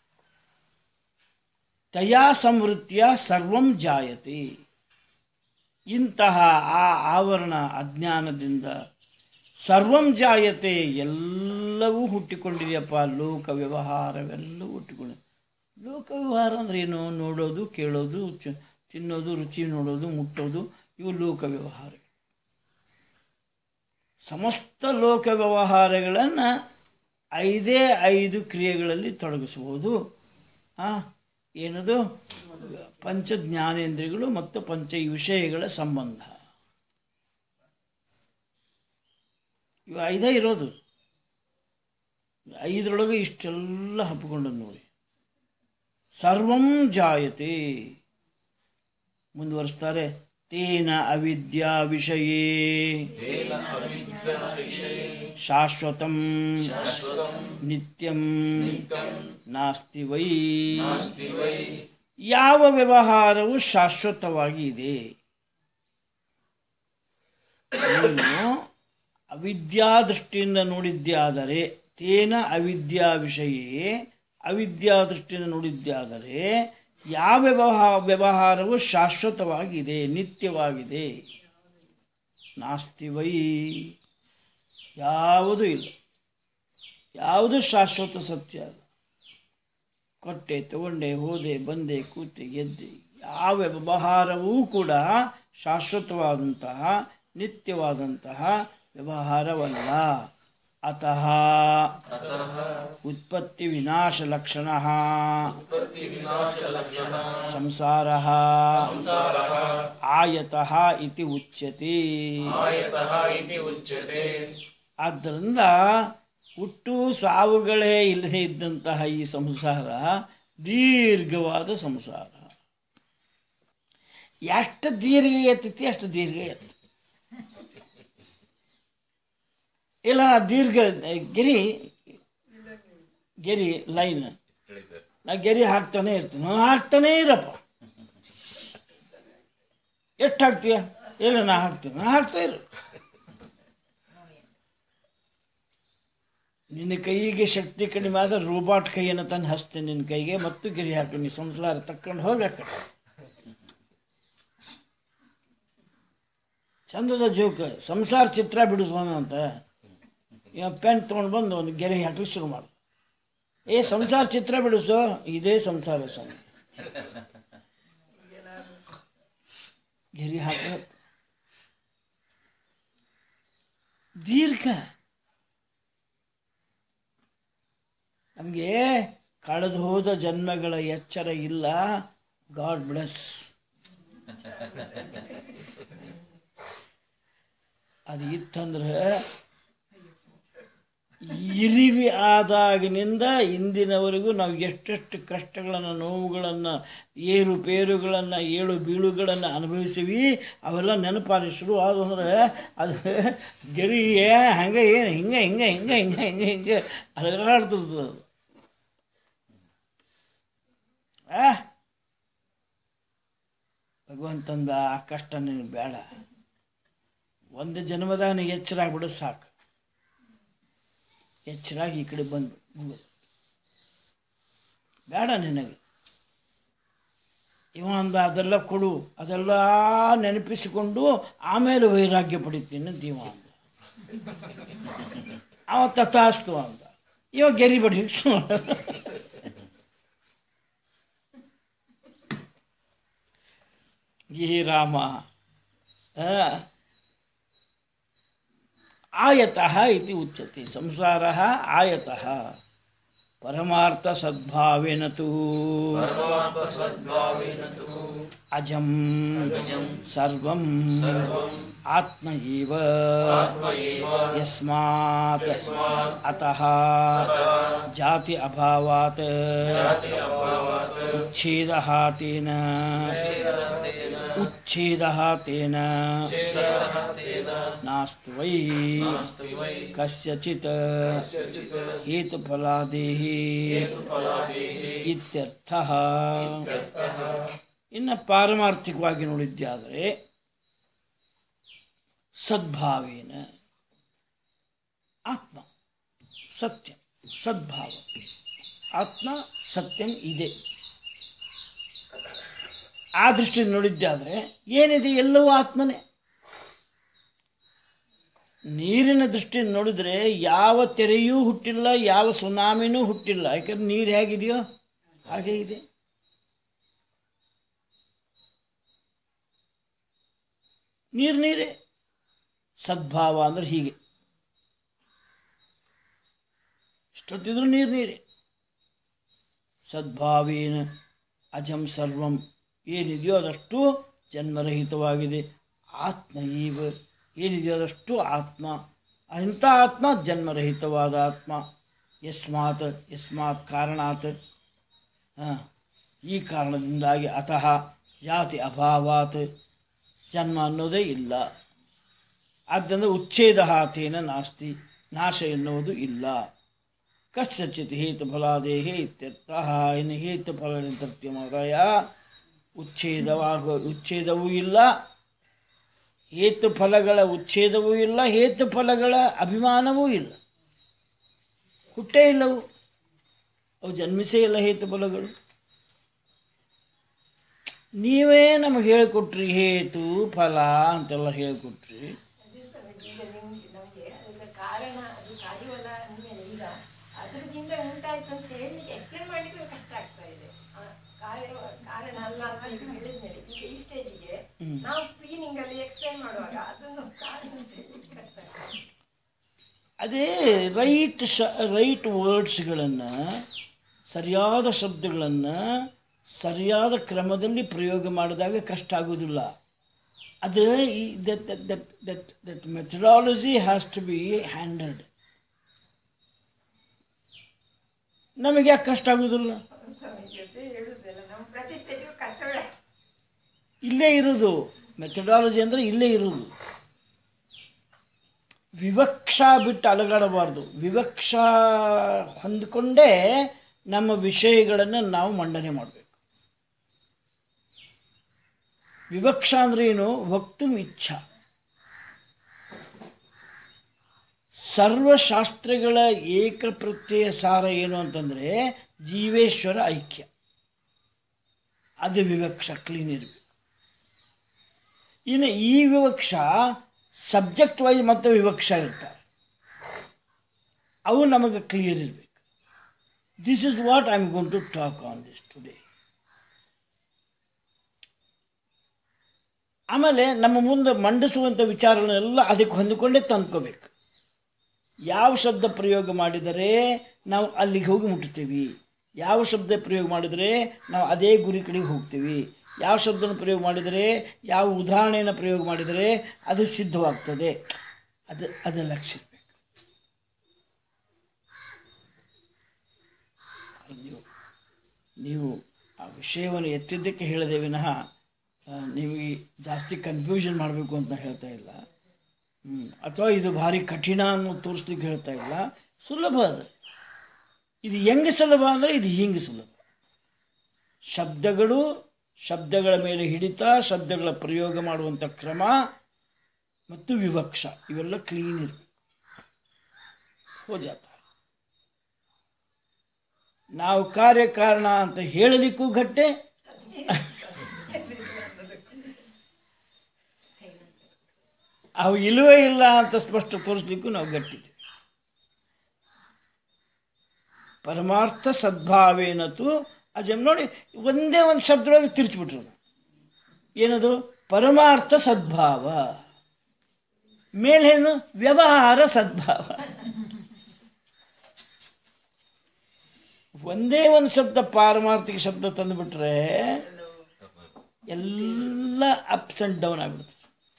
ತಯಾ ಸಂವೃತ್ತಿಯ ಸರ್ವಂ ಜಾಯತೆ ಇಂತಹ ಆ ಆವರಣ ಅಜ್ಞಾನದಿಂದ ಸರ್ವಂ ಜಾಯತೆ ಎಲ್ಲವೂ ಹುಟ್ಟಿಕೊಂಡಿದೆಯಪ್ಪ ಲೋಕ ವ್ಯವಹಾರವೆಲ್ಲವೂ ಹುಟ್ಟಿಕೊಂಡಿದೆ ಲೋಕ ವ್ಯವಹಾರ ಅಂದ್ರೆ ಏನು ನೋಡೋದು ಕೇಳೋದು ಚ- ತಿನ್ನೋದು ರುಚಿ ನೋಡೋದು ಮುಟ್ಟೋದು ಇವು ಲೋಕ ವ್ಯವಹಾರ ಸಮಸ್ತ ಲೋಕ ವ್ಯವಹಾರಗಳನ್ನು ಐದೇ ಐದು ಕ್ರಿಯೆಗಳಲ್ಲಿ ತೊಡಗಿಸಬಹುದು ಆ, ಏನದು ಪಂಚ ಜ್ಞಾನೇಂದ್ರಿಯಗಳು ಮತ್ತು ಪಂಚ ವಿಷಯಗಳ ಸಂಬಂಧ ಇವು ಐದೇ ಇರೋದು ಐದರೊಳಗೆ ಇಷ್ಟೆಲ್ಲ ಹಬ್ಕೊಂಡು ನೋಡಿ ಸರ್ವಂ ಜಾಯತೆ ಮುಂದುವರಿಸ್ತಾರೆ ತೇನ ಅವಿದ್ಯಾ ವಿಷಯೇ ಶಾಶ್ವತಂ ನಿತ್ಯಂ ನಾಸ್ತಿ ವೈ ಯಾವ ವ್ಯವಹಾರವು ಶಾಶ್ವತವಾಗಿ ಇದೆ ನೀನು ಅವಿದ್ಯಾ ದೃಷ್ಟಿಯಿಂದ ನೋಡಿದ್ದೇ ಆದರೆ ತೇನ ಅವಿದ್ಯಾ ವಿಷಯೇ ಅವಿದ್ಯಾ ದೃಷ್ಟಿಯಿಂದ ನೋಡಿದ್ದೇ ಆದರೆ ಯಾವ ವ್ಯವಹಾರ ವ್ಯವಹಾರವು ಶಾಶ್ವತವಾಗಿದೆ ನಿತ್ಯವಾಗಿದೆ ನಾಸ್ತಿ ವೈ ಯಾವುದೂ ಇಲ್ಲ ಯಾವುದು ಶಾಶ್ವತ ಸತ್ಯ ಅಲ್ಲ ಕೊಟ್ಟೆ ತಗೊಂಡೆ ಹೋದೆ ಬಂದೆ ಕೂತೆ ಗೆದ್ದೆ ಯಾವ ವ್ಯವಹಾರವೂ ಕೂಡ ಶಾಶ್ವತವಾದಂತಹ ನಿತ್ಯವಾದಂತಹ ವ್ಯವಹಾರವಲ್ಲ ಅತಃ ಉತ್ಪತ್ತಿ ವಿನಾಶ ಲಕ್ಷಣ ಸಂಸಾರ ಆಯತಃ ಇತಿ ಉಚ್ಯತೆ ಆದ್ದರಿಂದ ಹುಟ್ಟು ಸಾವುಗಳೇ ಇಲ್ಲದೆ ಇದ್ದಂತಹ ಈ ಸಂಸಾರ ದೀರ್ಘವಾದ ಸಂಸಾರ ಎಷ್ಟು ದೀರ್ಘ ಎತ್ತೈತಿ ಅಷ್ಟು ದೀರ್ಘ ಎತ್ತ ಇಲ್ಲ ನಾ ದೀರ್ಘ ಗೆರಿ ಗೆರಿ ಲೈನ್ ನಾ ಗೆರಿ ಹಾಕ್ತಾನೆ ಇರ್ತೀನಿ ನಾನು ಹಾಕ್ತಾನೇ ಇರಪ್ಪ ಎಷ್ಟು ಹಾಕ್ತೀಯ ಇಲ್ಲ ನಾ ಹಾಕ್ತೀನಿ ನಾ ಹಾಕ್ತಾ ಇರು ನಿನ್ನ ಕೈಗೆ ಶಕ್ತಿ ಕಡಿಮೆ ಆದ್ರೆ ರೋಬಾಟ್ ಕೈಯನ್ನು ತಂದು ಹಚ್ತೇನೆ ನಿನ್ನ ಕೈಗೆ ಮತ್ತು ಗಿರಿ ಹಾಕ್ತೀನಿ ಸಂಸಾರ ತಕ್ಕೊಂಡು ಹೋಗಿ ಆ ಕಡೆ ಚಂದದ ಜೋಕ್ ಸಂಸಾರ ಚಿತ್ರ ಬಿಡಿಸೋಣ ಅಂತ ಇವ ಪೆನ್ ತೊಗೊಂಡು ಬಂದು ಒಂದು ಗೆರೆ ಹಾಕಲಿಕ್ಕೆ ಶುರು ಮಾಡು ಏ ಸಂಸಾರ ಚಿತ್ರ ಬಿಡಿಸು ಇದೇ ಸಂಸಾರ ಸ್ವಾಮಿ ಗೆರೆ ಹಾಕ ದೀರ್ಘ ನಮಗೆ ಕಳೆದು ಹೋದ ಜನ್ಮಗಳ ಎಚ್ಚರ ಇಲ್ಲ ಗಾಡ್ ಬ್ಲೆಸ್ ಅದು ಇತ್ತಂದ್ರೆ ಇರಿವಿ ಆದಾಗಿನಿಂದ ಇಂದಿನವರೆಗೂ ನಾವು ಎಷ್ಟೆಷ್ಟು ಕಷ್ಟಗಳನ್ನು ನೋವುಗಳನ್ನು ಏರುಪೇರುಗಳನ್ನು ಏಳು ಬೀಳುಗಳನ್ನು ಅನುಭವಿಸಿವಿ ಅವೆಲ್ಲ ನೆನಪಾಗಿ ಶುರು ಆದವು ಅಂದ್ರೆ ಅದು ಗೆರಿ ಹಂಗೆ ಏನು ಹಿಂಗೆ ಹಿಂಗೆ ಹಿಂಗೆ ಹಿಂಗೆ ಹಿಂಗೆ ಹಿಂಗೆ ಅಲಗಾಡ್ತಿರ್ತದೆ ಅದು ಆ ಭಗವಂತಂದ ಆ ಕಷ್ಟ ನಿನಗೆ ಬೇಡ ಒಂದು ಜನ್ಮದಾಗ ನೀ ಎಚ್ಚರ ಆಗ್ಬಿಡು ಸಾಕು ಎಚ್ಚರಾಗಿ ಈ ಕಡೆ ಬಂದು ಮುಗಿದು ಬೇಡ ನಿನಗೆ ಇವ ಅಂದ ಅದೆಲ್ಲ ಕೊಡು ಅದೆಲ್ಲ ನೆನಪಿಸಿಕೊಂಡು ಆಮೇಲೆ ವೈರಾಗ್ಯ ಪಡಿತೀನಿ ಅಂತ ಇವ ಅಂದ ಅವ ತಥಾಸ್ತು ಅಂದ ಇವ ಗೆರಿ ಬಡಿ ಈ ರಾಮ ಆ, ಆಯತಃ ಇತಿ ಉಚ್ಯತೆ ಸಂಸಾರः ಆಯತಃ ಪರಮಾರ್ಥ ಸದ್ಭಾವೇನ ತು ಅಜಂ ಸರ್ವಂ ಆತ್ಮ ಇವ ಯಸ್ಮಾತ್ ಅತಃ ಜಾತಿ ಅಭಾವಾತ್ ಉಚ್ಛೇದಃ ತೇನ ಉಚ್ಛೇದಃ ತೇನ ನಾಸ್ತಿ ವೈ ಕಸ್ಯಚಿತ್ ಹೇತುಫಲಾದೇಹ ಇತ್ಯರ್ಥ ಇನ್ನು ಪಾರಮಾರ್ಥಿಕವಾಗಿ ನೋಡಿದ್ದಾದರೆ ಸದ್ಭಾವೇನ ಆತ್ಮ ಸತ್ಯ ಸದ್ಭಾವ ಆತ್ಮ ಸತ್ಯಂ ಇದೆ ಆ ದೃಷ್ಟಿಯಿಂದ ನೋಡಿದ್ದಾದರೆ ಏನಿದೆ ಎಲ್ಲವೂ ಆತ್ಮನೇ ನೀರಿನ ದೃಷ್ಟಿಯಿಂದ ನೋಡಿದರೆ ಯಾವ ತೆರೆಯೂ ಹುಟ್ಟಿಲ್ಲ ಯಾವ ಸುನಾಮಿನೂ ಹುಟ್ಟಿಲ್ಲ ಯಾಕಂದ್ರೆ ನೀರು ಹೇಗಿದೆಯೋ ಹಾಗೆ ಇದೆ ನೀರು ನೀರೇ ಸದ್ಭಾವ ಅಂದ್ರೆ ಹೀಗೆ ಎಷ್ಟೊತ್ತಿದ್ರು ನೀರು ನೀರೇ ಸದ್ಭಾವೇನ ಅಜಂ ಸರ್ವಂ ಏನಿದೆಯೋ ಅದಷ್ಟು ಜನ್ಮರಹಿತವಾಗಿದೆ ಆತ್ಮ ಈವ ಏನಿದೆಯೋ ಅದಷ್ಟು ಆತ್ಮ ಅಂಥ ಆತ್ಮ ಜನ್ಮರಹಿತವಾದ ಆತ್ಮ ಯಸ್ಮಾತ್ ಯಸ್ಮಾತ್ ಕಾರಣಾತ್ ಹಾಂ ಈ ಕಾರಣದಿಂದಾಗಿ ಅತಃ ಜಾತಿ ಅಭಾವಾತ್ ಜನ್ಮ ಅನ್ನೋದೇ ಇಲ್ಲ ಆದ್ದರಿಂದ ಉಚ್ಛೇದ ತೇನ ನಾಸ್ತಿ ನಾಶ ಎನ್ನುವುದು ಇಲ್ಲ ಕಸ್ಯಚಿತ್ ಹೇತುಫಲಾದೇಹೇ ಇತ್ಯರ್ಥ ಇನ್ನು ಹೇತುಫಲ ತರ್ತ್ಯಮರಾಯ ಉಚ್ಛೇದವಾಗ ಉಚ್ಛೇದವೂ ಇಲ್ಲ ಹೇತುಫಲಗಳ ಉಚ್ಛೇದವೂ ಇಲ್ಲ ಹೇತುಫಲಗಳ ಅಭಿಮಾನವೂ ಇಲ್ಲ ಹುಟ್ಟೇ ಇಲ್ಲವು ಅವು ಜನ್ಮಿಸೇ ಇಲ್ಲ ಹೇತುಫಲಗಳು ನೀವೇ ನಮಗೆ ಹೇಳಿಕೊಟ್ರಿ ಹೇತು ಫಲ ಅಂತೆಲ್ಲ ಹೇಳಿಕೊಟ್ರಿ ಈಗ ನಿಮ್ಗೆ ನಮ್ಗೆ ಅದರ ಕಾರಣ ಅದು ಕಾರ್ಯವಲ್ಲ ಅಂದ್ಮೇಲೆ ಈಗ ಅದರದಿಂದ ಉಂಟಾಯ್ತು ಅಂತ ಹೇಳಲಿಕ್ಕೆ ಎಕ್ಸ್ಪ್ಲೇನ್ ಮಾಡ್ಲಿಕ್ಕೆ ಕಷ್ಟ ಆಗ್ತಾ ಇದೆ ಆ ಕಾರ್ಯ ಕಾರಣ ಅಲ್ಲ ಅಂತ ಈಗ ಹೇಳಿದ್ಮೇಲೆ ಈಗ ಈ ಸ್ಟೇಜಿಗೆ ನಾವು ಬಿಗಿನಿಂಗ್ ಅಲ್ಲಿ ಎಕ್ಸ್ಪ್ಲೇನ್ ಮಾಡುವಾಗ ಅದನ್ನು ಕಾರಣ ಅಂತ ಹೇಳಲಿಕ್ಕೆ ಕಷ್ಟ ಆಗ್ತದೆ ಅದೇ ರೈಟ್ ಶ ರೈಟ್ ವರ್ಡ್ಸ್ಗಳನ್ನು ಸರಿಯಾದ ಶಬ್ದಗಳನ್ನು ಸರಿಯಾದ ಕ್ರಮದಲ್ಲಿ ಪ್ರಯೋಗ ಮಾಡಿದಾಗ ಕಷ್ಟ ಆಗೋದಿಲ್ಲ ಅದು ಈ that that that that methodology has to be handled ನಮಗೆ ಯಾಕೆ ಕಷ್ಟ ಆಗೋದಿಲ್ಲ ಸ್ವಾಮಿ ಜೊತೆ ಹೇಳುದಲ್ಲ ನಮ್ಮ ಪ್ರತಿ ಸ್ಟೇಜಿಗೂ ಕಷ್ಟವೇ ಆಗ್ತದೆ ಇಲ್ಲೇ ಇರೋದು ಮೆಥಡಾಲಜಿ ಅಂದರೆ ಇಲ್ಲೇ ಇರೋದು ವಿವಕ್ಷಾ ಬಿಟ್ಟು ಅಲಗಾಡಬಾರ್ದು ವಿವಕ್ಷಾ ಹೊಂದಿಕೊಂಡೇ ನಮ್ಮ ವಿಷಯಗಳನ್ನು ನಾವು ಮಂಡನೆ ಮಾಡಬೇಕು ವಿವಕ್ಷ ಅಂದ್ರೆ ಏನು ವಕ್ತು ಇಚ್ಛಾ ಸರ್ವಶಾಸ್ತ್ರಗಳ ಏಕಪ್ರತ್ಯಯ ಸಾರ ಏನು ಅಂತಂದರೆ ಜೀವೇಶ್ವರ ಐಕ್ಯ ಅದು ವಿವಕ್ಷ ಕ್ಲೀನ್ ಇರಬೇಕು ಇನ್ನು ಈ ವಿವಕ್ಷ ಸಬ್ಜೆಕ್ಟ್ ವೈಸ್ ಮತ್ತೆ ವಿವಕ್ಷ ಇರ್ತಾರೆ ಅವು ನಮಗೆ ಕ್ಲಿಯರ್ ಇರಬೇಕು this is what I am going to talk on this today ಆಮೇಲೆ ನಮ್ಮ ಮುಂದೆ ಮಂಡಿಸುವಂಥ ವಿಚಾರಗಳನ್ನೆಲ್ಲ ಅದಕ್ಕೆ ಹೊಂದಿಕೊಂಡೇ ತಂದ್ಕೋಬೇಕು ಯಾವ ಶಬ್ದ ಪ್ರಯೋಗ ಮಾಡಿದರೆ ನಾವು ಅಲ್ಲಿಗೆ ಹೋಗಿ ಮುಟ್ತೀವಿ ಯಾವ ಶಬ್ದ ಪ್ರಯೋಗ ಮಾಡಿದರೆ ನಾವು ಅದೇ ಗುರಿ ಕಡೆಗೆ ಹೋಗ್ತೀವಿ ಯಾವ ಶಬ್ದನ ಪ್ರಯೋಗ ಮಾಡಿದರೆ ಯಾವ ಉದಾಹರಣೆಯನ್ನು ಪ್ರಯೋಗ ಮಾಡಿದರೆ ಅದು ಸಿದ್ಧವಾಗ್ತದೆ ಅದು ಅದು ಲಕ್ಷ್ಯ ಇರ್ಬೇಕು. ನೀವು ನೀವು ಆ ವಿಷಯವನ್ನು ಎತ್ತಿದ್ದಕ್ಕೆ ಹೇಳಿದೆ ವಿನಃ ಆ, ನಿಮಗೆ ಜಾಸ್ತಿ ಕನ್ಫ್ಯೂಷನ್ ಮಾಡಬೇಕು ಅಂತ ಹೇಳ್ತಾ ಇಲ್ಲ ಹ್ಮ್. ಅಥವಾ ಇದು ಭಾರಿ ಕಠಿಣ ಅನ್ನೋ ತೋರಿಸ್ಲಿಕ್ಕೆ ಹೇಳ್ತಾ ಇಲ್ಲ ಸುಲಭ ಅದು ಇದು ಹೆಂಗೆ ಸುಲಭ ಅಂದರೆ ಇದು ಹಿಂಗೆ ಸುಲಭ ಶಬ್ದಗಳು ಶಬ್ದಗಳ ಮೇಲೆ ಹಿಡಿತ ಶಬ್ದಗಳ ಪ್ರಯೋಗ ಮಾಡುವಂಥ ಕ್ರಮ ಮತ್ತು ವಿವಕ್ಷ ಇವೆಲ್ಲ ಕ್ಲೀನ್ ಇರಬೇಕು ಹೋ ಜಾತ ನಾವು ಕಾರ್ಯಕಾರಣ ಅಂತ ಹೇಳಲಿಕ್ಕೂ ಗಟ್ಟೆ ಅವು ಇಲ್ಲವೇ ಇಲ್ಲ ಅಂತ ಸ್ಪಷ್ಟ ತೋರಿಸ್ಲಿಕ್ಕೂ ನಾವು ಗಟ್ಟಿದೆ ಪರಮಾರ್ಥ ಸದ್ಭಾವೇನತು ಅಜಮ್ ನೋಡಿ ಒಂದೇ ಒಂದು ಶಬ್ದದೊಳಗೆ ತಿರ್ಚಿಬಿಟ್ರು ಏನದು ಪರಮಾರ್ಥ ಸದ್ಭಾವ ಮೇಲೇನು ವ್ಯವಹಾರ ಸದ್ಭಾವ ಒಂದೇ ಒಂದು ಶಬ್ದ ಪಾರಮಾರ್ಥಿಕ ಶಬ್ದ ತಂದುಬಿಟ್ರೆ ಎಲ್ಲ ಅಪ್ಸ್ ಅಂಡ್ ಡೌನ್ ಆಗ್ಬಿಡುತ್ತೆ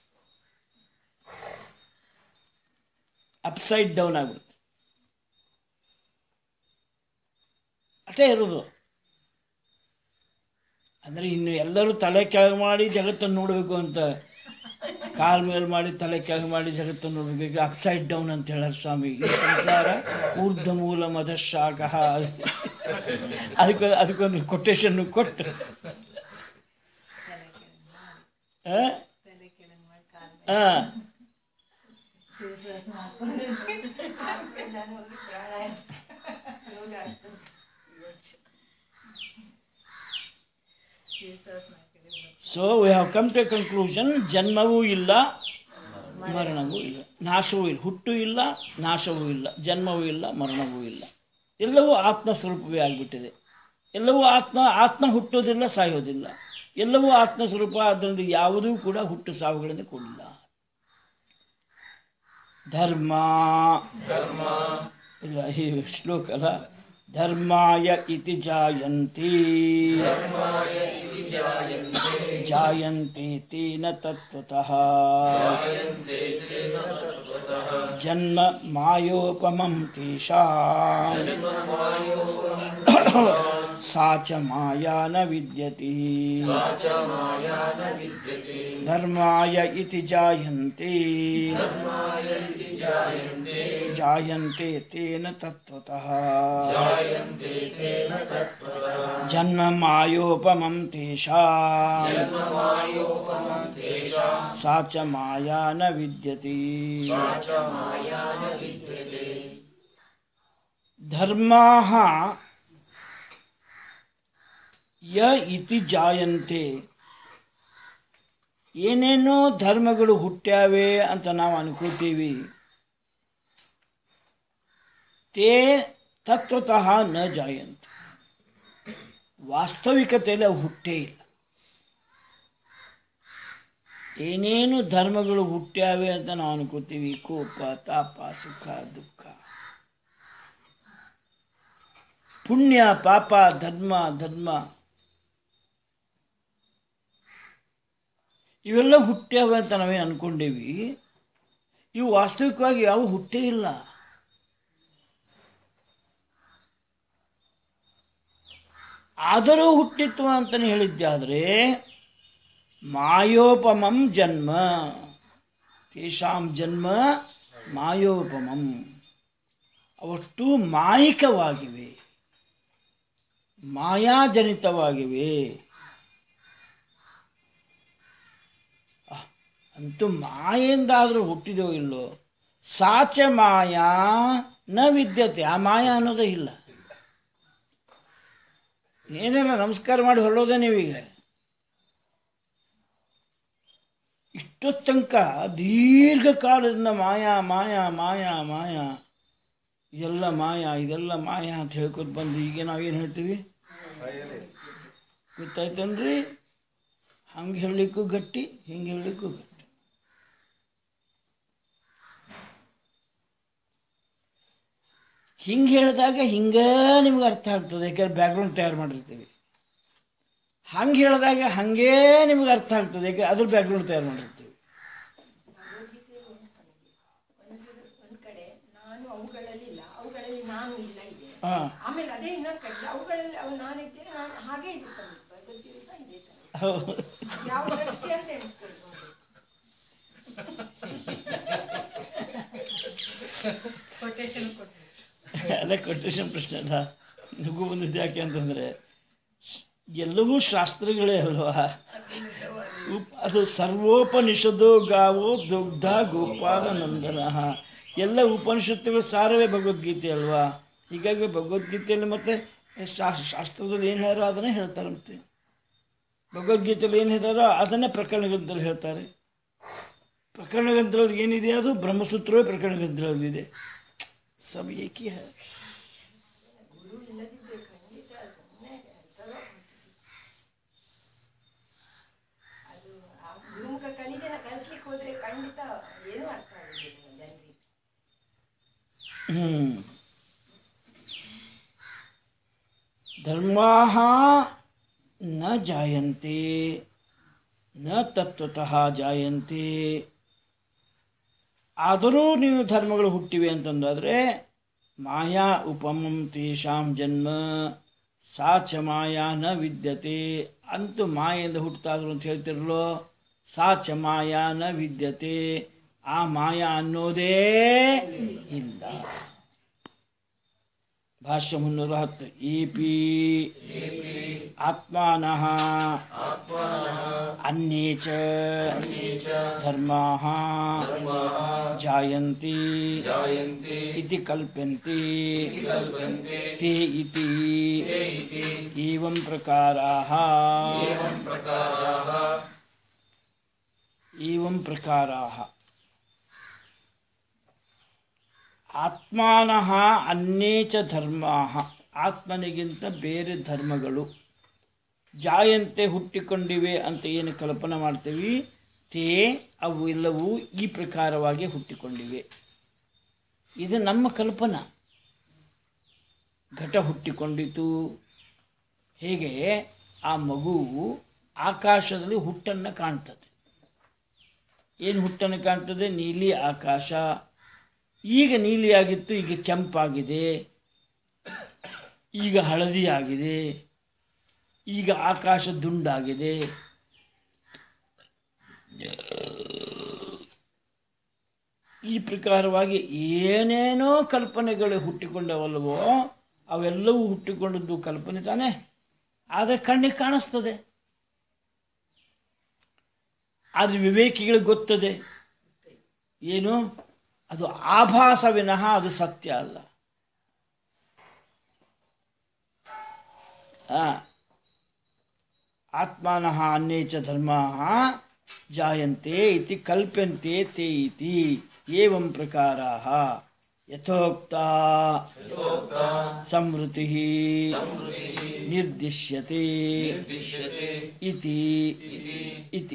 ಅಪ್ಸೈಡ್ ಡೌನ್ ಆಗ್ಬಿಡುತ್ತೆ ಅಷ್ಟೇ ಇರೋದು ಅಂದರೆ ಇನ್ನು ಎಲ್ಲರೂ ತಲೆ ಕೆಳಗೆ ಮಾಡಿ ಜಗತ್ತನ್ನು ನೋಡಬೇಕು ಅಂತ ಕಾಲ್ ಮೇಲೆ ಮಾಡಿ ತಲೆ ಕೆಳಗೆ ಮಾಡಿ ಜಗತ್ತನ್ನು ನೋಡಬೇಕು ಅಪ್ಸೈಡ್ ಡೌನ್ ಅಂತ ಹೇಳ್ಯಾರ ಸ್ವಾಮಿ ಈ ಸಂಸಾರ ಊರ್ಧ್ವ ಮೂಲ ಮದ ಶಾಖ ಅದಕ್ಕೆ ಅದಕ್ಕೊಂದು ಕೊಟೇಶನ್ ಕೊಟ್ಟು ಆ? ಆ. ನಾನು ಹೋಗಿ ಪ್ರಾಣಾಯಾಮ ಯೋಗ ಆಗ್ತದೆ. So we have come to conclusion ಜನ್ಮವೂ ಇಲ್ಲ ಮರಣವೂ ಇಲ್ಲ ನಾಶವೂ ಇಲ್ಲ ಹುಟ್ಟು ಇಲ್ಲ ನಾಶವೂ ಇಲ್ಲ ಜನ್ಮವೂ ಇಲ್ಲ ಮರಣವೂ ಇಲ್ಲ ಎಲ್ಲವೂ ಆತ್ಮ ಸ್ವರೂಪವೇ ಆಗಿಬಿಟ್ಟಿದೆ ಎಲ್ಲವೂ ಆತ್ಮ ಆತ್ಮ ಹುಟ್ಟೋದಿಲ್ಲ ಸಾಯೋದಿಲ್ಲ ಎಲ್ಲವೂ ಆತ್ಮ ಸ್ವರೂಪ ಅದರಿಂದ ಯಾವುದೂ ಕೂಡ ಹುಟ್ಟು ಸಾವುಗಳಿಂದ ಕೂಡಿಲ್ಲ ಧರ್ಮ ಇಲ್ಲ ಈ ಶ್ಲೋಕ ಅಲ್ಲ ಧರ್ಮಾಯ ಇತಿ ಜಾಯಂತಿ ಜಾಯಂತೆ ತೇನ ತತ್ವತಃ ಜನ್ಮ ಮಾಯೋಪಮಂ ತೇಷಾಂ ಸಾ ಚ ಮಾಯಾ ನ ವಿದ್ಯತಿ ಧರ್ಮಾಯ ಇತಿ ಜಾಯಂತೆ ಜಾಯಂತೆ ತೇನ ತತ್ವತಃ ಜನ್ಮ ಮಾಯೋಪಮಂ ತೇಷಾಂ ಸಾ ಚ ಮಾಯಾ ನ ವಿದ್ಯತಿ ಧರ್ಮಾಃ ಯ ಇತಿ ಜಾಯಂತೆ ಏನೇನೋ ಧರ್ಮಗಳು ಹುಟ್ಟ್ಯಾವೆ ಅಂತ ನಾವು ಅನ್ಕೋತೀವಿ ತೇ ತತ್ವತಃ ನ ಜಾಯಂತೆ ವಾಸ್ತವಿಕತೆಯಲ್ಲಿ ಅವು ಹುಟ್ಟೇ ಇಲ್ಲ ಏನೇನು ಧರ್ಮಗಳು ಹುಟ್ಟ್ಯಾವೆ ಅಂತ ನಾವು ಅನ್ಕೋತೀವಿ ಕೋಪ ತಾಪ ಸುಖ ದುಃಖ ಪುಣ್ಯ ಪಾಪ ಧರ್ಮ ಧರ್ಮ ಇವೆಲ್ಲ ಹುಟ್ಟ್ಯಾವೆ ಅಂತ ನಾವೇನು ಅನ್ಕೊಂಡೇವಿ ಇವು ವಾಸ್ತವಿಕವಾಗಿ ಯಾವ ಹುಟ್ಟೇ ಇಲ್ಲ ಆದರೂ ಹುಟ್ಟಿತ್ತು ಅಂತಲೇ ಹೇಳಿದ್ದೆ ಆದರೆ ಮಾಯೋಪಮಂ ಜನ್ಮ ತೇಷಾಂ ಜನ್ಮ ಮಾಯೋಪಮಂ ಅವಷ್ಟು ಮಾಯಿಕವಾಗಿವೆ ಮಾಯಾಜನಿತವಾಗಿವೆ ಅಹ್, ಅಂತೂ ಮಾಯೆಯಿಂದಾದರೂ ಹುಟ್ಟಿದೋ ಇಲ್ಲೋ ಸಾಚ ಮಾಯಾ ನ ವಿದ್ಯತೆ ಆ ಮಾಯಾ ಅನ್ನೋದೇ ಇಲ್ಲ ಏನಿಲ್ಲ ನಮಸ್ಕಾರ ಮಾಡಿ ಹೊರಡೋದೇ ನೀವೀಗ ಇಷ್ಟೊತ್ತು ತನಕ ದೀರ್ಘಕಾಲದಿಂದ ಮಾಯಾ ಮಾಯಾ ಮಾಯಾ ಮಾಯಾ ಇದೆಲ್ಲ ಮಾಯಾ ಇದೆಲ್ಲ ಮಾಯಾ ಅಂತ ಹೇಳ್ಕೊತ ಬಂದು ಈಗ ನಾವೇನು ಹೇಳ್ತೀವಿ ಗೊತ್ತಾಯ್ತನ್ರಿ ಹಂಗೆ ಹೇಳಲಿಕ್ಕೂ ಗಟ್ಟಿ ಹಿಂಗೆ ಹೇಳಲಿಕ್ಕೂ ಗಟ್ಟಿ ಹಿಂಗೆ ಹೇಳಿದಾಗ ಹಿಂಗೆ ನಿಮ್ಗೆ ಅರ್ಥ ಆಗ್ತದೆ ಯಾಕಂದ್ರೆ ಬ್ಯಾಕ್ಗ್ರೌಂಡ್ ತಯಾರು ಮಾಡಿರ್ತೀವಿ ಹಂಗೆ ಹೇಳಿದಾಗ ಹಾಗೇ ನಿಮ್ಗೆ ಅರ್ಥ ಆಗ್ತದೆ ಯಾಕೆ ಅದ್ರ ಬ್ಯಾಕ್ಗ್ರೌಂಡ್ ತಯಾರು ಮಾಡಿರ್ತೀವಿ ಭಗವದ್ಗೀತೆಯಲ್ಲಿ ಒಂದು ಸಂಗತಿ ಒಂದು ಒಂದು ಕಡೆ ನಾನು ಅವುಗಳಲ್ಲಿ ಇಲ್ಲ ಅವುಗಳಲ್ಲಿ ನಾನು ಇಲ್ಲ ಇದೆ ಹಾಂ ಆಮೇಲೆ ಅದೇ ಇನ್ನೊಂದು ಕಡೆ ಅವುಗಳಲ್ಲಿ ಅವು ನಾನಿದ್ದೇನೆ ನಾನು ಹಾಗೆ ಇದೆ ಸಂಗತಿ ಭಗವದ್ಗೀತೆ ಸಹ ಇದೆ ತರ. ಹೌದು ಯಾವ ದೃಷ್ಟಿ ಅಂತ ಎಣಿಸ್ಕೊಳ್ಳಿ ನೋಡಿ ಅದೇ ಕೊಟೇಶನ್ ಪ್ರಶ್ನೆ ಅಲ್ಲ ನಗು ಬಂದಿದ್ದು ಯಾಕೆ ಅಂತಂದರೆ ಎಲ್ಲವೂ ಶಾಸ್ತ್ರಗಳೇ ಅಲ್ವಾ ಉಪ್- ಅದು ಸರ್ವೋಪನಿಷದೋ ಗಾವೋ ದುಗ್ಧ ಗೋಪಾಲ ನಂದನ ಎಲ್ಲ ಉಪನಿಷತ್ತುಗಳ ಸಾರವೇ ಭಗವದ್ಗೀತೆ ಅಲ್ವಾ ಹೀಗಾಗಿ ಭಗವದ್ಗೀತೆಯಲ್ಲಿ ಮತ್ತೆ ಶಾ- ಶಾಸ್ತ್ರದಲ್ಲಿ ಏನು ಹೇಳ್ಯಾರೋ ಅದನ್ನೇ ಹೇಳ್ತಾರಂತೆ ಭಗವದ್ಗೀತೆಯಲ್ಲಿ ಏನು ಹೇಳಿದಾರೋ ಅದನ್ನೇ ಪ್ರಕರಣ ಗ್ರಂಥದಲ್ಲಿ ಹೇಳ್ತಾರೆ ಪ್ರಕರಣ ಗ್ರಂಥದಲ್ಲಿ ಏನಿದೆ ಅದು ಬ್ರಹ್ಮಸೂತ್ರವೇ ಪ್ರಕರಣ ಗ್ರಂಥದಲ್ಲಿದೆ ಸಬ್ ಏಕಿ ಹೈ ಗುರು ಇಲ್ಲದಿದ್ರೆ ಖಂಡಿತ ಸುಮ್ಮನೆ ಎಂತದೋ ಅದು ಆ ಗುರುಮುಖ ಕಲಿಗೆನ ಕಲಿಸ್ಲಿಕ್ಕೆ ಹೋದ್ರೆ ಖಂಡಿತ ಏನೂ ಅರ್ಥ ಆಗುದಿಲ್ಲ ಜನರಿಗೆ ಹ್ಮ್. ಧರ್ಮಾಃ ನ ಜಾಯಂತೆ ನ ತತ್ವತಃ ಜಾಯಂತೆ ಆದರೂ ನೀವು ಧರ್ಮಗಳು ಹುಟ್ಟಿವೆ ಅಂತಂದಾದರೆ ಮಾಯಾ ಉಪಮಂ ತೇಷಾಂ ಜನ್ಮ ಸಾ ಚ ಮಾಯಾ ನ ವಿದ್ಯತೆ ಅಂತೂ ಮಾಯೆಯಿಂದ ಹುಟ್ಟುತ್ತಾದ್ರು ಅಂತ ಹೇಳ್ತಿರಲೋ ಸಾ ಚ ಮಾಯಾ ನ ವಿದ್ಯತೆ ಆ ಮಾಯಾ ಅನ್ನೋದೇ ಇಲ್ಲ ಭಾಷ್ಯ ಮುನ್ನೂರ ಹತ್ತು ಇಪಿ ಆತ್ಮಾನಃ ಅನ್ಯೇ ಚ ಧರ್ಮಾಃ ಜಾಯಂತಿ ಇತಿ ಕಲ್ಪ್ಯಂತೆ ते इति एवं प्रकाराः एवं प्रकाराः ಆತ್ಮಾನಃ ಅನ್ಯೇ ಚ ಧರ್ಮಾಃ ಆತ್ಮನಿಗಿಂತ ಬೇರೆ ಧರ್ಮಗಳು ಜಾಯಂತೆ ಹುಟ್ಟಿಕೊಂಡಿವೆ ಅಂತ ಏನು ಕಲ್ಪನೆ ಮಾಡ್ತೀವಿ ತೇ ಅವು ಎಲ್ಲವೂ ಈ ಪ್ರಕಾರವಾಗಿ ಹುಟ್ಟಿಕೊಂಡಿವೆ ಇದು ನಮ್ಮ ಕಲ್ಪನಾ ಘಟ ಹುಟ್ಟಿಕೊಂಡಿತು ಹೇಗೆ ಆ ಮಗುವು ಆಕಾಶದಲ್ಲಿ ಹುಟ್ಟನ್ನು ಕಾಣ್ತದೆ ಏನು ಹುಟ್ಟನ್ನು ಕಾಣ್ತದೆ ನೀಲಿ ಆಕಾಶ ಈಗ ನೀಲಿಯಾಗಿತ್ತು ಈಗ ಕೆಂಪಾಗಿದೆ ಈಗ ಹಳದಿ ಆಗಿದೆ ಈಗ ಆಕಾಶ ದುಂಡಾಗಿದೆ ಈ ಪ್ರಕಾರವಾಗಿ ಏನೇನೋ ಕಲ್ಪನೆಗಳು ಹುಟ್ಟಿಕೊಂಡವಲ್ಲವೋ ಅವೆಲ್ಲವೂ ಹುಟ್ಟಿಕೊಂಡದ್ದು ಕಲ್ಪನೆ ತಾನೇ ಆದರೆ ಕಣ್ಣಿಗೆ ಕಾಣಿಸ್ತದೆ ಆದರೆ ವಿವೇಕಿಗಳಿಗೆ ಗೊತ್ತದೆ ಏನು ಅದು ಆಭಾಸ ವಿನಃ ಅದು ಸತ್ಯ ಅಲ್ಲ ಆ, ಆತ್ಮಾನಃ ಅನ್ಯೇ ಚ ಧರ್ಮಾಃ ಜಾಯಂತೆ ಇತಿ ಕಲ್ಪ್ಯಂತೆ ತೇ ಇತಿ ಏವಂ ಪ್ರಕಾರಾಃ ಯಥೋಕ್ತಾ ಸಂವೃತಿ ನಿರ್ದಿಶ್ಯತೆ ಇತಿ ಇತಿ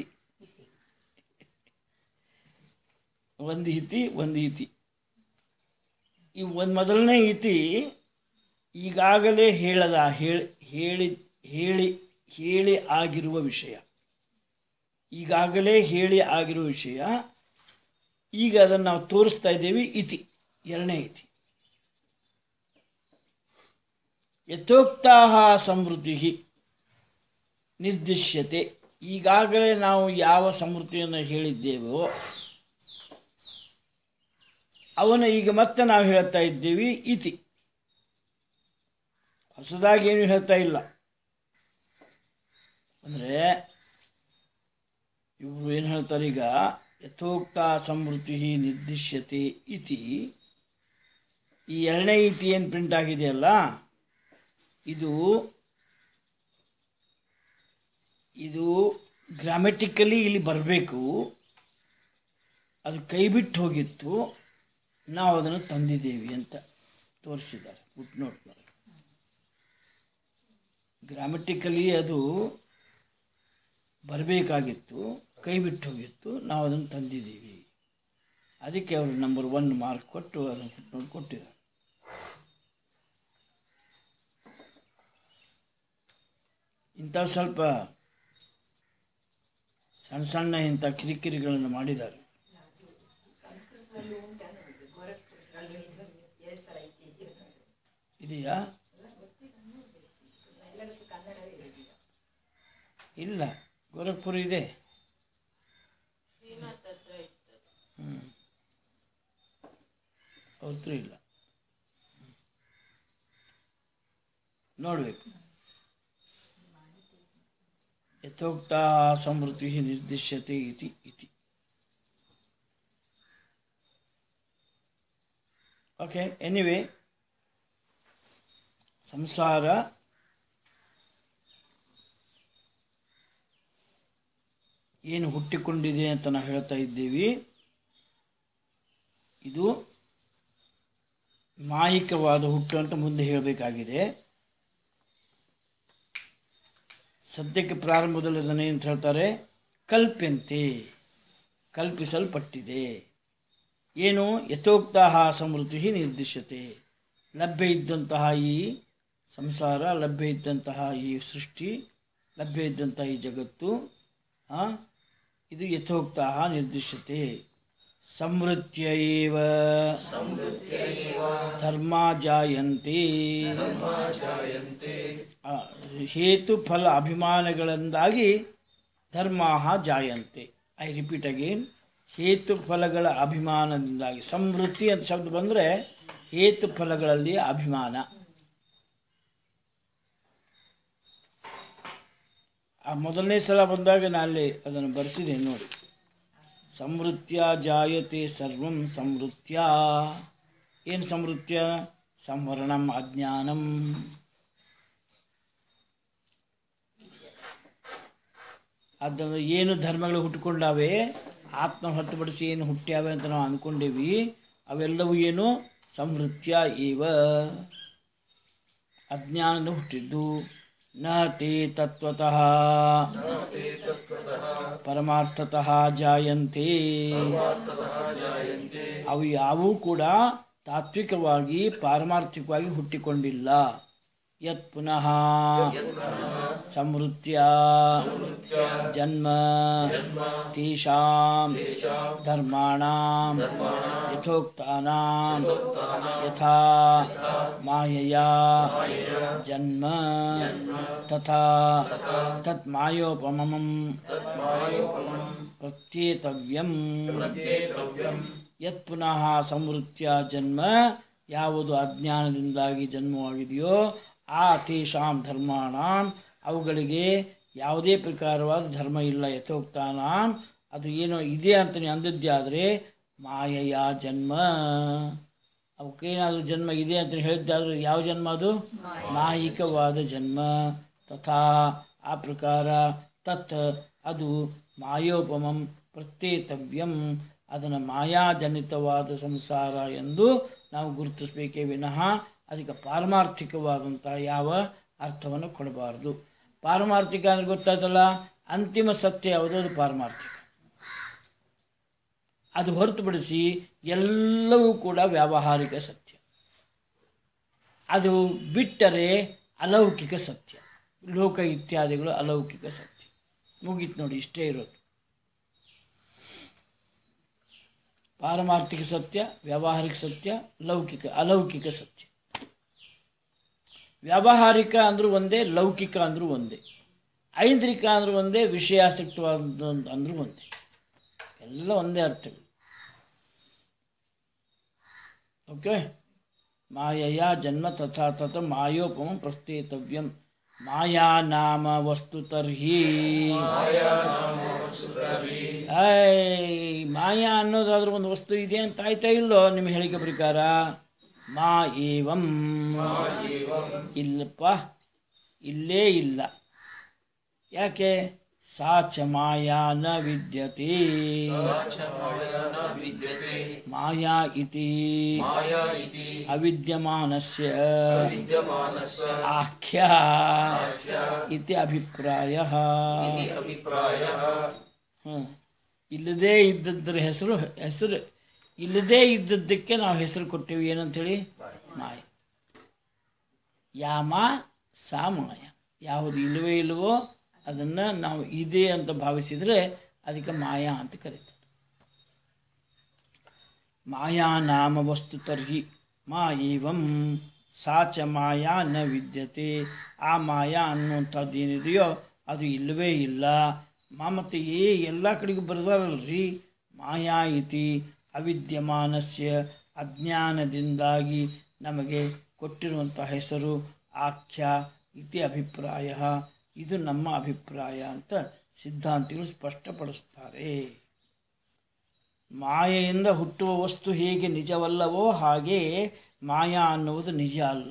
ಒಂದು ಇತಿ ಒಂದು ಇತಿ ಈ ಒಂದು ಮೊದಲನೇ ಇತಿ ಈಗಾಗಲೇ ಹೇಳದ ಹೇಳಿ ಹೇಳಿ ಹೇಳಿ ಹೇಳಿ ಆಗಿರುವ ವಿಷಯ ಈಗಾಗಲೇ ಹೇಳಿ ಆಗಿರುವ ವಿಷಯ ಈಗ ಅದನ್ನು ನಾವು ತೋರಿಸ್ತಾ ಇದ್ದೇವೆ ಇತಿ ಎರಡನೇ ಇತಿ ಯಥೋಕ್ತಾ ಸಮೃದ್ಧಿ ನಿರ್ದಿಶ್ಯತೆ ಈಗಾಗಲೇ ನಾವು ಯಾವ ಸಮೃದ್ಧಿಯನ್ನು ಹೇಳಿದ್ದೇವೋ ಅವನ ಈಗ ಮತ್ತೆ ನಾವು ಹೇಳ್ತಾ ಇದ್ದೀವಿ ಇತಿ ಹೊಸದಾಗಿ ಏನು ಹೇಳ್ತಾ ಇಲ್ಲ ಅಂದರೆ ಇವರು ಏನು ಹೇಳ್ತಾರೆ ಈಗ ಯಥೋಕ್ತ ಸಮೃದ್ಧಿ ನಿರ್ದಿಶ್ಯತೆ ಇತಿ ಈ ಎರಡನೇ ಇತಿ ಏನು ಪ್ರಿಂಟ್ ಆಗಿದೆಯಲ್ಲ ಇದು ಇದು ಗ್ರಾಮೆಟಿಕಲಿ ಇಲ್ಲಿ ಬರಬೇಕು ಅದು ಕೈ ಬಿಟ್ಟು ಹೋಗಿತ್ತು ನಾವು ಅದನ್ನು ತಂದಿದ್ದೇವೆ ಅಂತ ತೋರಿಸಿದ್ದಾರೆ ಫುಟ್ನೋಟ್ನಲ್ಲಿ ಗ್ರಾಮೆಟಿಕಲಿ ಅದು ಬರಬೇಕಾಗಿತ್ತು ಕೈ ಬಿಟ್ಟು ಹೋಗಿತ್ತು ನಾವು ಅದನ್ನು ತಂದಿದ್ದೀವಿ ಅದಕ್ಕೆ ಅವರು ನಂಬರ್ ಒನ್ ಮಾರ್ಕ್ ಕೊಟ್ಟು ಅದನ್ನು ಫುಟ್ನೋಟ್ ಕೊಟ್ಟಿದ್ದಾರೆ ಇಂಥ ಸ್ವಲ್ಪ ಸಣ್ಣ ಸಣ್ಣ ಇಂಥ ಕಿರಿಕಿರಿಗಳನ್ನು ಮಾಡಿದ್ದಾರೆ ಸಂಸ್ಕೃತದಲ್ಲಿ ಉಂಟಲ್ಲ ಇದು ಗೋರಖ್ಪುರದಲ್ಲಿ ಇದೊಂದು ಎರಡು ಸಲ ಇಟ್ಟಿದ್ದೀವಿ ನೋಡಿ. ಇದೆಯಾ ಎಲ್ಲ ಗೊತ್ತಿಲ್ಲ ನೋಡ್ಬೇಕು. ಎಲ್ಲರಿಗೂ ಕನ್ನಡವೇ ಇರುವುದಿಲ್ಲ ಇಲ್ಲ ಗೋರಖ್ಪುರ ಇದೆ ಹ್ಞೂ ಅವ್ರ ಹತ್ರ ಇಲ್ಲ ನೋಡಬೇಕು ಯಥೋಕ್ತ ಸಮೃದ್ಧಿ ನಿರ್ದಿಶ್ಯತೆ ಇತಿ ಇತಿ ಓಕೆ ಎನಿವೆ ಸಂಸಾರ ಏನು ಹುಟ್ಟಿಕೊಂಡಿದೆ ಅಂತ ನಾವು ಹೇಳ್ತಾ ಇದ್ದೀವಿ ಇದು ಮಾಯಿಕವಾದ ಹುಟ್ಟು ಅಂತ ಮುಂದೆ ಹೇಳಬೇಕಾಗಿದೆ ಸದ್ಯಕ್ಕೆ ಪ್ರಾರಂಭದಲ್ಲಿ ಅದನ್ನು ಅಂತ ಹೇಳ್ತಾರೆ ಕಲ್ಪ್ಯಂತೆ ಕಲ್ಪಿಸಲ್ಪಟ್ಟಿದೆ ಏನು ಯಥೋಕ್ತ ಸಮೃದ್ಧಿ ನಿರ್ದಿಶ್ಯತೆ ಲಭ್ಯ ಇದ್ದಂತಹ ಈ ಸಂಸಾರ ಲಭ್ಯ ಇದ್ದಂತಹ ಈ ಸೃಷ್ಟಿ ಲಭ್ಯ ಇದ್ದಂತಹ ಈ ಜಗತ್ತು ಆ, ಇದು ಯಥೋಕ್ತ ನಿರ್ದಿಶ್ಯತೆ ಸಮೃದ್ಧ್ಯ ಏವ ಧರ್ಮ ಜಾಯಂತೆ ಆ, ಹೇತು ಫಲ ಅಭಿಮಾನಗಳಿಂದಾಗಿ ಧರ್ಮ ಜಾಯಂತೆ ಐ ರಿಪೀಟ್ ಅಗೇನ್ ಹೇತು ಫಲಗಳ ಅಭಿಮಾನದಿಂದಾಗಿ ಸಮೃದ್ಧಿ ಅಂತ ಶಬ್ದ ಬಂದರೆ ಹೇತು ಫಲಗಳಲ್ಲಿ ಅಭಿಮಾನ ಆ ಮೊದಲನೇ ಸಲ ಬಂದಾಗ ನಾನು ಅಲ್ಲಿ ಅದನ್ನು ಬರೆಸಿದೆ ನೋಡಿ ಸಮೃದ್ಧ್ಯ ಜಾಯತೆ ಸರ್ವಂ ಸಮೃದ್ಧ್ಯ ಏನು ಸಮೃದ್ಧ್ಯ ಸಂವರಣಂ ಅಜ್ಞಾನಂ ಆದ್ದರಿಂದ ಏನು ಧರ್ಮಗಳು ಹುಟ್ಟುಕೊಂಡಾವೆ ಆತ್ಮ ಹೊರತುಪಡಿಸಿ ಏನು ಹುಟ್ಟ್ಯಾವೆ ಅಂತ ನಾವು ಅಂದ್ಕೊಂಡೇವಿ ಅವೆಲ್ಲವೂ ಏನು ಸಮೃದ್ಧ್ಯ ಏವ ಅಜ್ಞಾನದ ಹುಟ್ಟಿದ್ದು ನ ತೇ ತತ್ವತಃ ಪರಮಾರ್ಥತಃ ಜಾಯಂತೆ ಅವು ಯಾವೂ ಕೂಡ ತಾತ್ವಿಕವಾಗಿ ಪಾರಮಾರ್ಥಿಕವಾಗಿ ಹುಟ್ಟಿಕೊಂಡಿಲ್ಲ ಯತ್ ಪುನಃ ಸಮೃದ್ಧ್ಯ ಜನ್ಮ ತೇಷಾಂ ಧರ್ಮಾಣಾಂ ಯಥೋಕ್ತಾನಾಂ ಯಥಾ ಮಾಯಯಾ ಜನ್ಮ ತಥಾ ತತ್ ಮಾಯೋಪಮಂ ಪ್ರತ್ಯೇತವ್ಯಂ ಯತ್ ಪುನಃ ಸಮೃದ್ಧ್ಯ ಜನ್ಮ ಯಾವುದು ಅಜ್ಞಾನದಿಂದಾಗಿ ಜನ್ಮವಾಗಿದೆಯೋ ಆ ತೇಷಾಂ ಧರ್ಮಾಣಾಂ ಅವುಗಳಿಗೆ ಯಾವುದೇ ಪ್ರಕಾರವಾದ ಧರ್ಮ ಇಲ್ಲ ಯಥೋಕ್ತಾನಾಂ ಅದು ಏನೋ ಇದೆ ಅಂತ ನೀವು ಅಂದದ್ದಾದರೆ ಮಾಯೆಯ ಜನ್ಮ ಅವಕ್ಕೇನಾದರೂ ಜನ್ಮ ಇದೆ ಅಂತ ಹೇಳಿದ್ದಾದ್ರೆ ಯಾವ ಜನ್ಮ ಅದು ಮಾಯಿಕವಾದ ಜನ್ಮ ತಥಾ ಆ ಪ್ರಕಾರ ತತ್ ಅದು ಮಾಯೋಪಮಂ ಪ್ರತ್ಯೇತವ್ಯಂ ಅದನ್ನು ಮಾಯಾಜನಿತವಾದ ಸಂಸಾರ ಎಂದು ನಾವು ಗುರುತಿಸಬೇಕೇ ವಿನಃ ಅದಕ್ಕೆ ಪಾರಮಾರ್ಥಿಕವಾದಂಥ ಯಾವ ಅರ್ಥವನ್ನು ಕೊಡಬಾರದು ಪಾರಮಾರ್ಥಿಕ ಅಂದ್ರೆ ಗೊತ್ತಾಯ್ತಲ್ಲ ಅಂತಿಮ ಸತ್ಯ ಯಾವುದು ಅದು ಪಾರಮಾರ್ಥಿಕ ಅದು ಹೊರತುಪಡಿಸಿ ಎಲ್ಲವೂ ಕೂಡ ವ್ಯಾವಹಾರಿಕ ಸತ್ಯ ಅದು ಬಿಟ್ಟರೆ ಅಲೌಕಿಕ ಸತ್ಯ ಲೋಕ ಇತ್ಯಾದಿಗಳು ಅಲೌಕಿಕ ಸತ್ಯ ಮುಗೀತು ನೋಡಿ ಇಷ್ಟೇ ಇರೋದು ಪಾರಮಾರ್ಥಿಕ ಸತ್ಯ ವ್ಯಾವಹಾರಿಕ ಸತ್ಯ ಲೌಕಿಕ ಅಲೌಕಿಕ ಸತ್ಯ ವ್ಯಾವಹಾರಿಕ ಅಂದ್ರೂ ಒಂದೇ ಲೌಕಿಕ ಅಂದ್ರೂ ಒಂದೇ ಐಂದ್ರಿಕ ಅಂದ್ರೂ ಒಂದೇ ವಿಷಯಾಸಕ್ತವಾದ ಅಂದ್ರೂ ಒಂದೇ ಎಲ್ಲ ಒಂದೇ ಅರ್ಥಗಳು ಓಕೆ ಮಾಯಯ ಜನ್ಮ ತಥಾ ತಥ ಮಾಯೋಪಮ ಪ್ರತ್ಯೇತವ್ಯಂ ಮಾಯಾ ನಾಮ ವಸ್ತು ತರ್ಹಿ ಐ ಮಾಯಾ ಅನ್ನೋದಾದ್ರೂ ಒಂದು ವಸ್ತು ಇದೆ ಅಂತ ಆಯ್ತಾ ಇಲ್ಲೋ ನಿಮ್ಮ ಹೇಳಿಕೆ ಪ್ರಕಾರ ಮಾ ಏವಂ ಇಲ್ಲಪ್ಪ ಇಲ್ಲೇ ಇಲ್ಲ ಯಾಕೆ ಸಾ ಚ ಮಾಯಾ ನ ವಿದ್ಯತೆ ಮಾಯಾ ಇತಿ ಅವಿದ್ಯಮಾನಸ್ಯ ಆಖ್ಯಾ ಇತಿ ಅಭಿಪ್ರಾಯ ಹ್ಮ್. ಇಲ್ಲದೇ ಇದ್ದದ್ರ ಹೆಸರು ಹೆಸರು ಇಲ್ಲದೇ ಇದ್ದದ್ದಕ್ಕೆ ನಾವು ಹೆಸರು ಕೊಟ್ಟೇವಿ ಏನಂತೇಳಿ ಮಾಯ ಯಾಮ ಸಾ ಮಾಯ ಯಾವುದು ಇಲ್ಲವೇ ಇಲ್ಲವೋ ಅದನ್ನು ನಾವು ಇದೆ ಅಂತ ಭಾವಿಸಿದರೆ ಅದಕ್ಕೆ ಮಾಯಾ ಅಂತ ಕರೀತಾರೆ ಮಾಯಾ ನಾಮ ವಸ್ತು ತರ್ಹಿ ಮಾ ಏವಂ ಸಾ ಚ ಮಾಯಾ ನ ವಿದ್ಯತೆ ಆ ಮಾಯಾ ಅನ್ನುವಂಥದ್ದು ಏನಿದೆಯೋ ಅದು ಇಲ್ಲವೇ ಇಲ್ಲ ಮಾ ಮತ್ತು ಏ ಎಲ್ಲ ಕಡೆಗೂ ಬರೆದಾರಲ್ರಿ ಮಾಯಾ ಇತಿ ಅವಿದ್ಯಮಾನಸ್ಯ ಅಜ್ಞಾನದಿಂದಾಗಿ ನಮಗೆ ಕೊಟ್ಟಿರುವಂಥ ಹೆಸರು ಆಖ್ಯ ಇತಿ ಅಭಿಪ್ರಾಯ ಇದು ನಮ್ಮ ಅಭಿಪ್ರಾಯ ಅಂತ ಸಿದ್ಧಾಂತಿಗಳು ಸ್ಪಷ್ಟಪಡಿಸ್ತಾರೆ ಮಾಯೆಯಿಂದ ಹುಟ್ಟುವ ವಸ್ತು ಹೇಗೆ ನಿಜವಲ್ಲವೋ ಹಾಗೆ ಮಾಯಾ ಅನ್ನುವುದು ನಿಜ ಅಲ್ಲ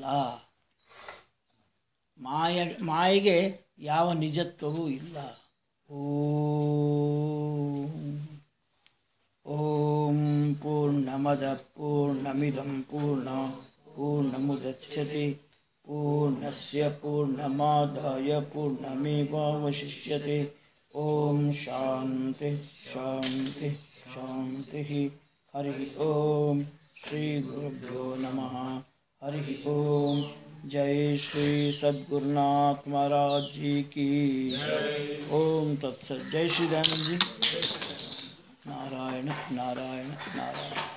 ಮಾಯ ಮಾಯೆಗೆ ಯಾವ ನಿಜತ್ವವೂ ಇಲ್ಲ ಓ पूर्णमदः पूर्णमिदं पूर्ण पूर्णमुदच्छति पूर्णस्य पूर्णमादाय पूर्णमेवावशिष्यते ॐ शान्ति शान्ति शान्तिः हरिः ॐ श्रीगुरुभ्यो नमः हरिः ॐ जय श्री सद्गुरुनाथ महाराज जी की ओम तत्सत जय श्री दयानंद जी नारायण नारायण नारायण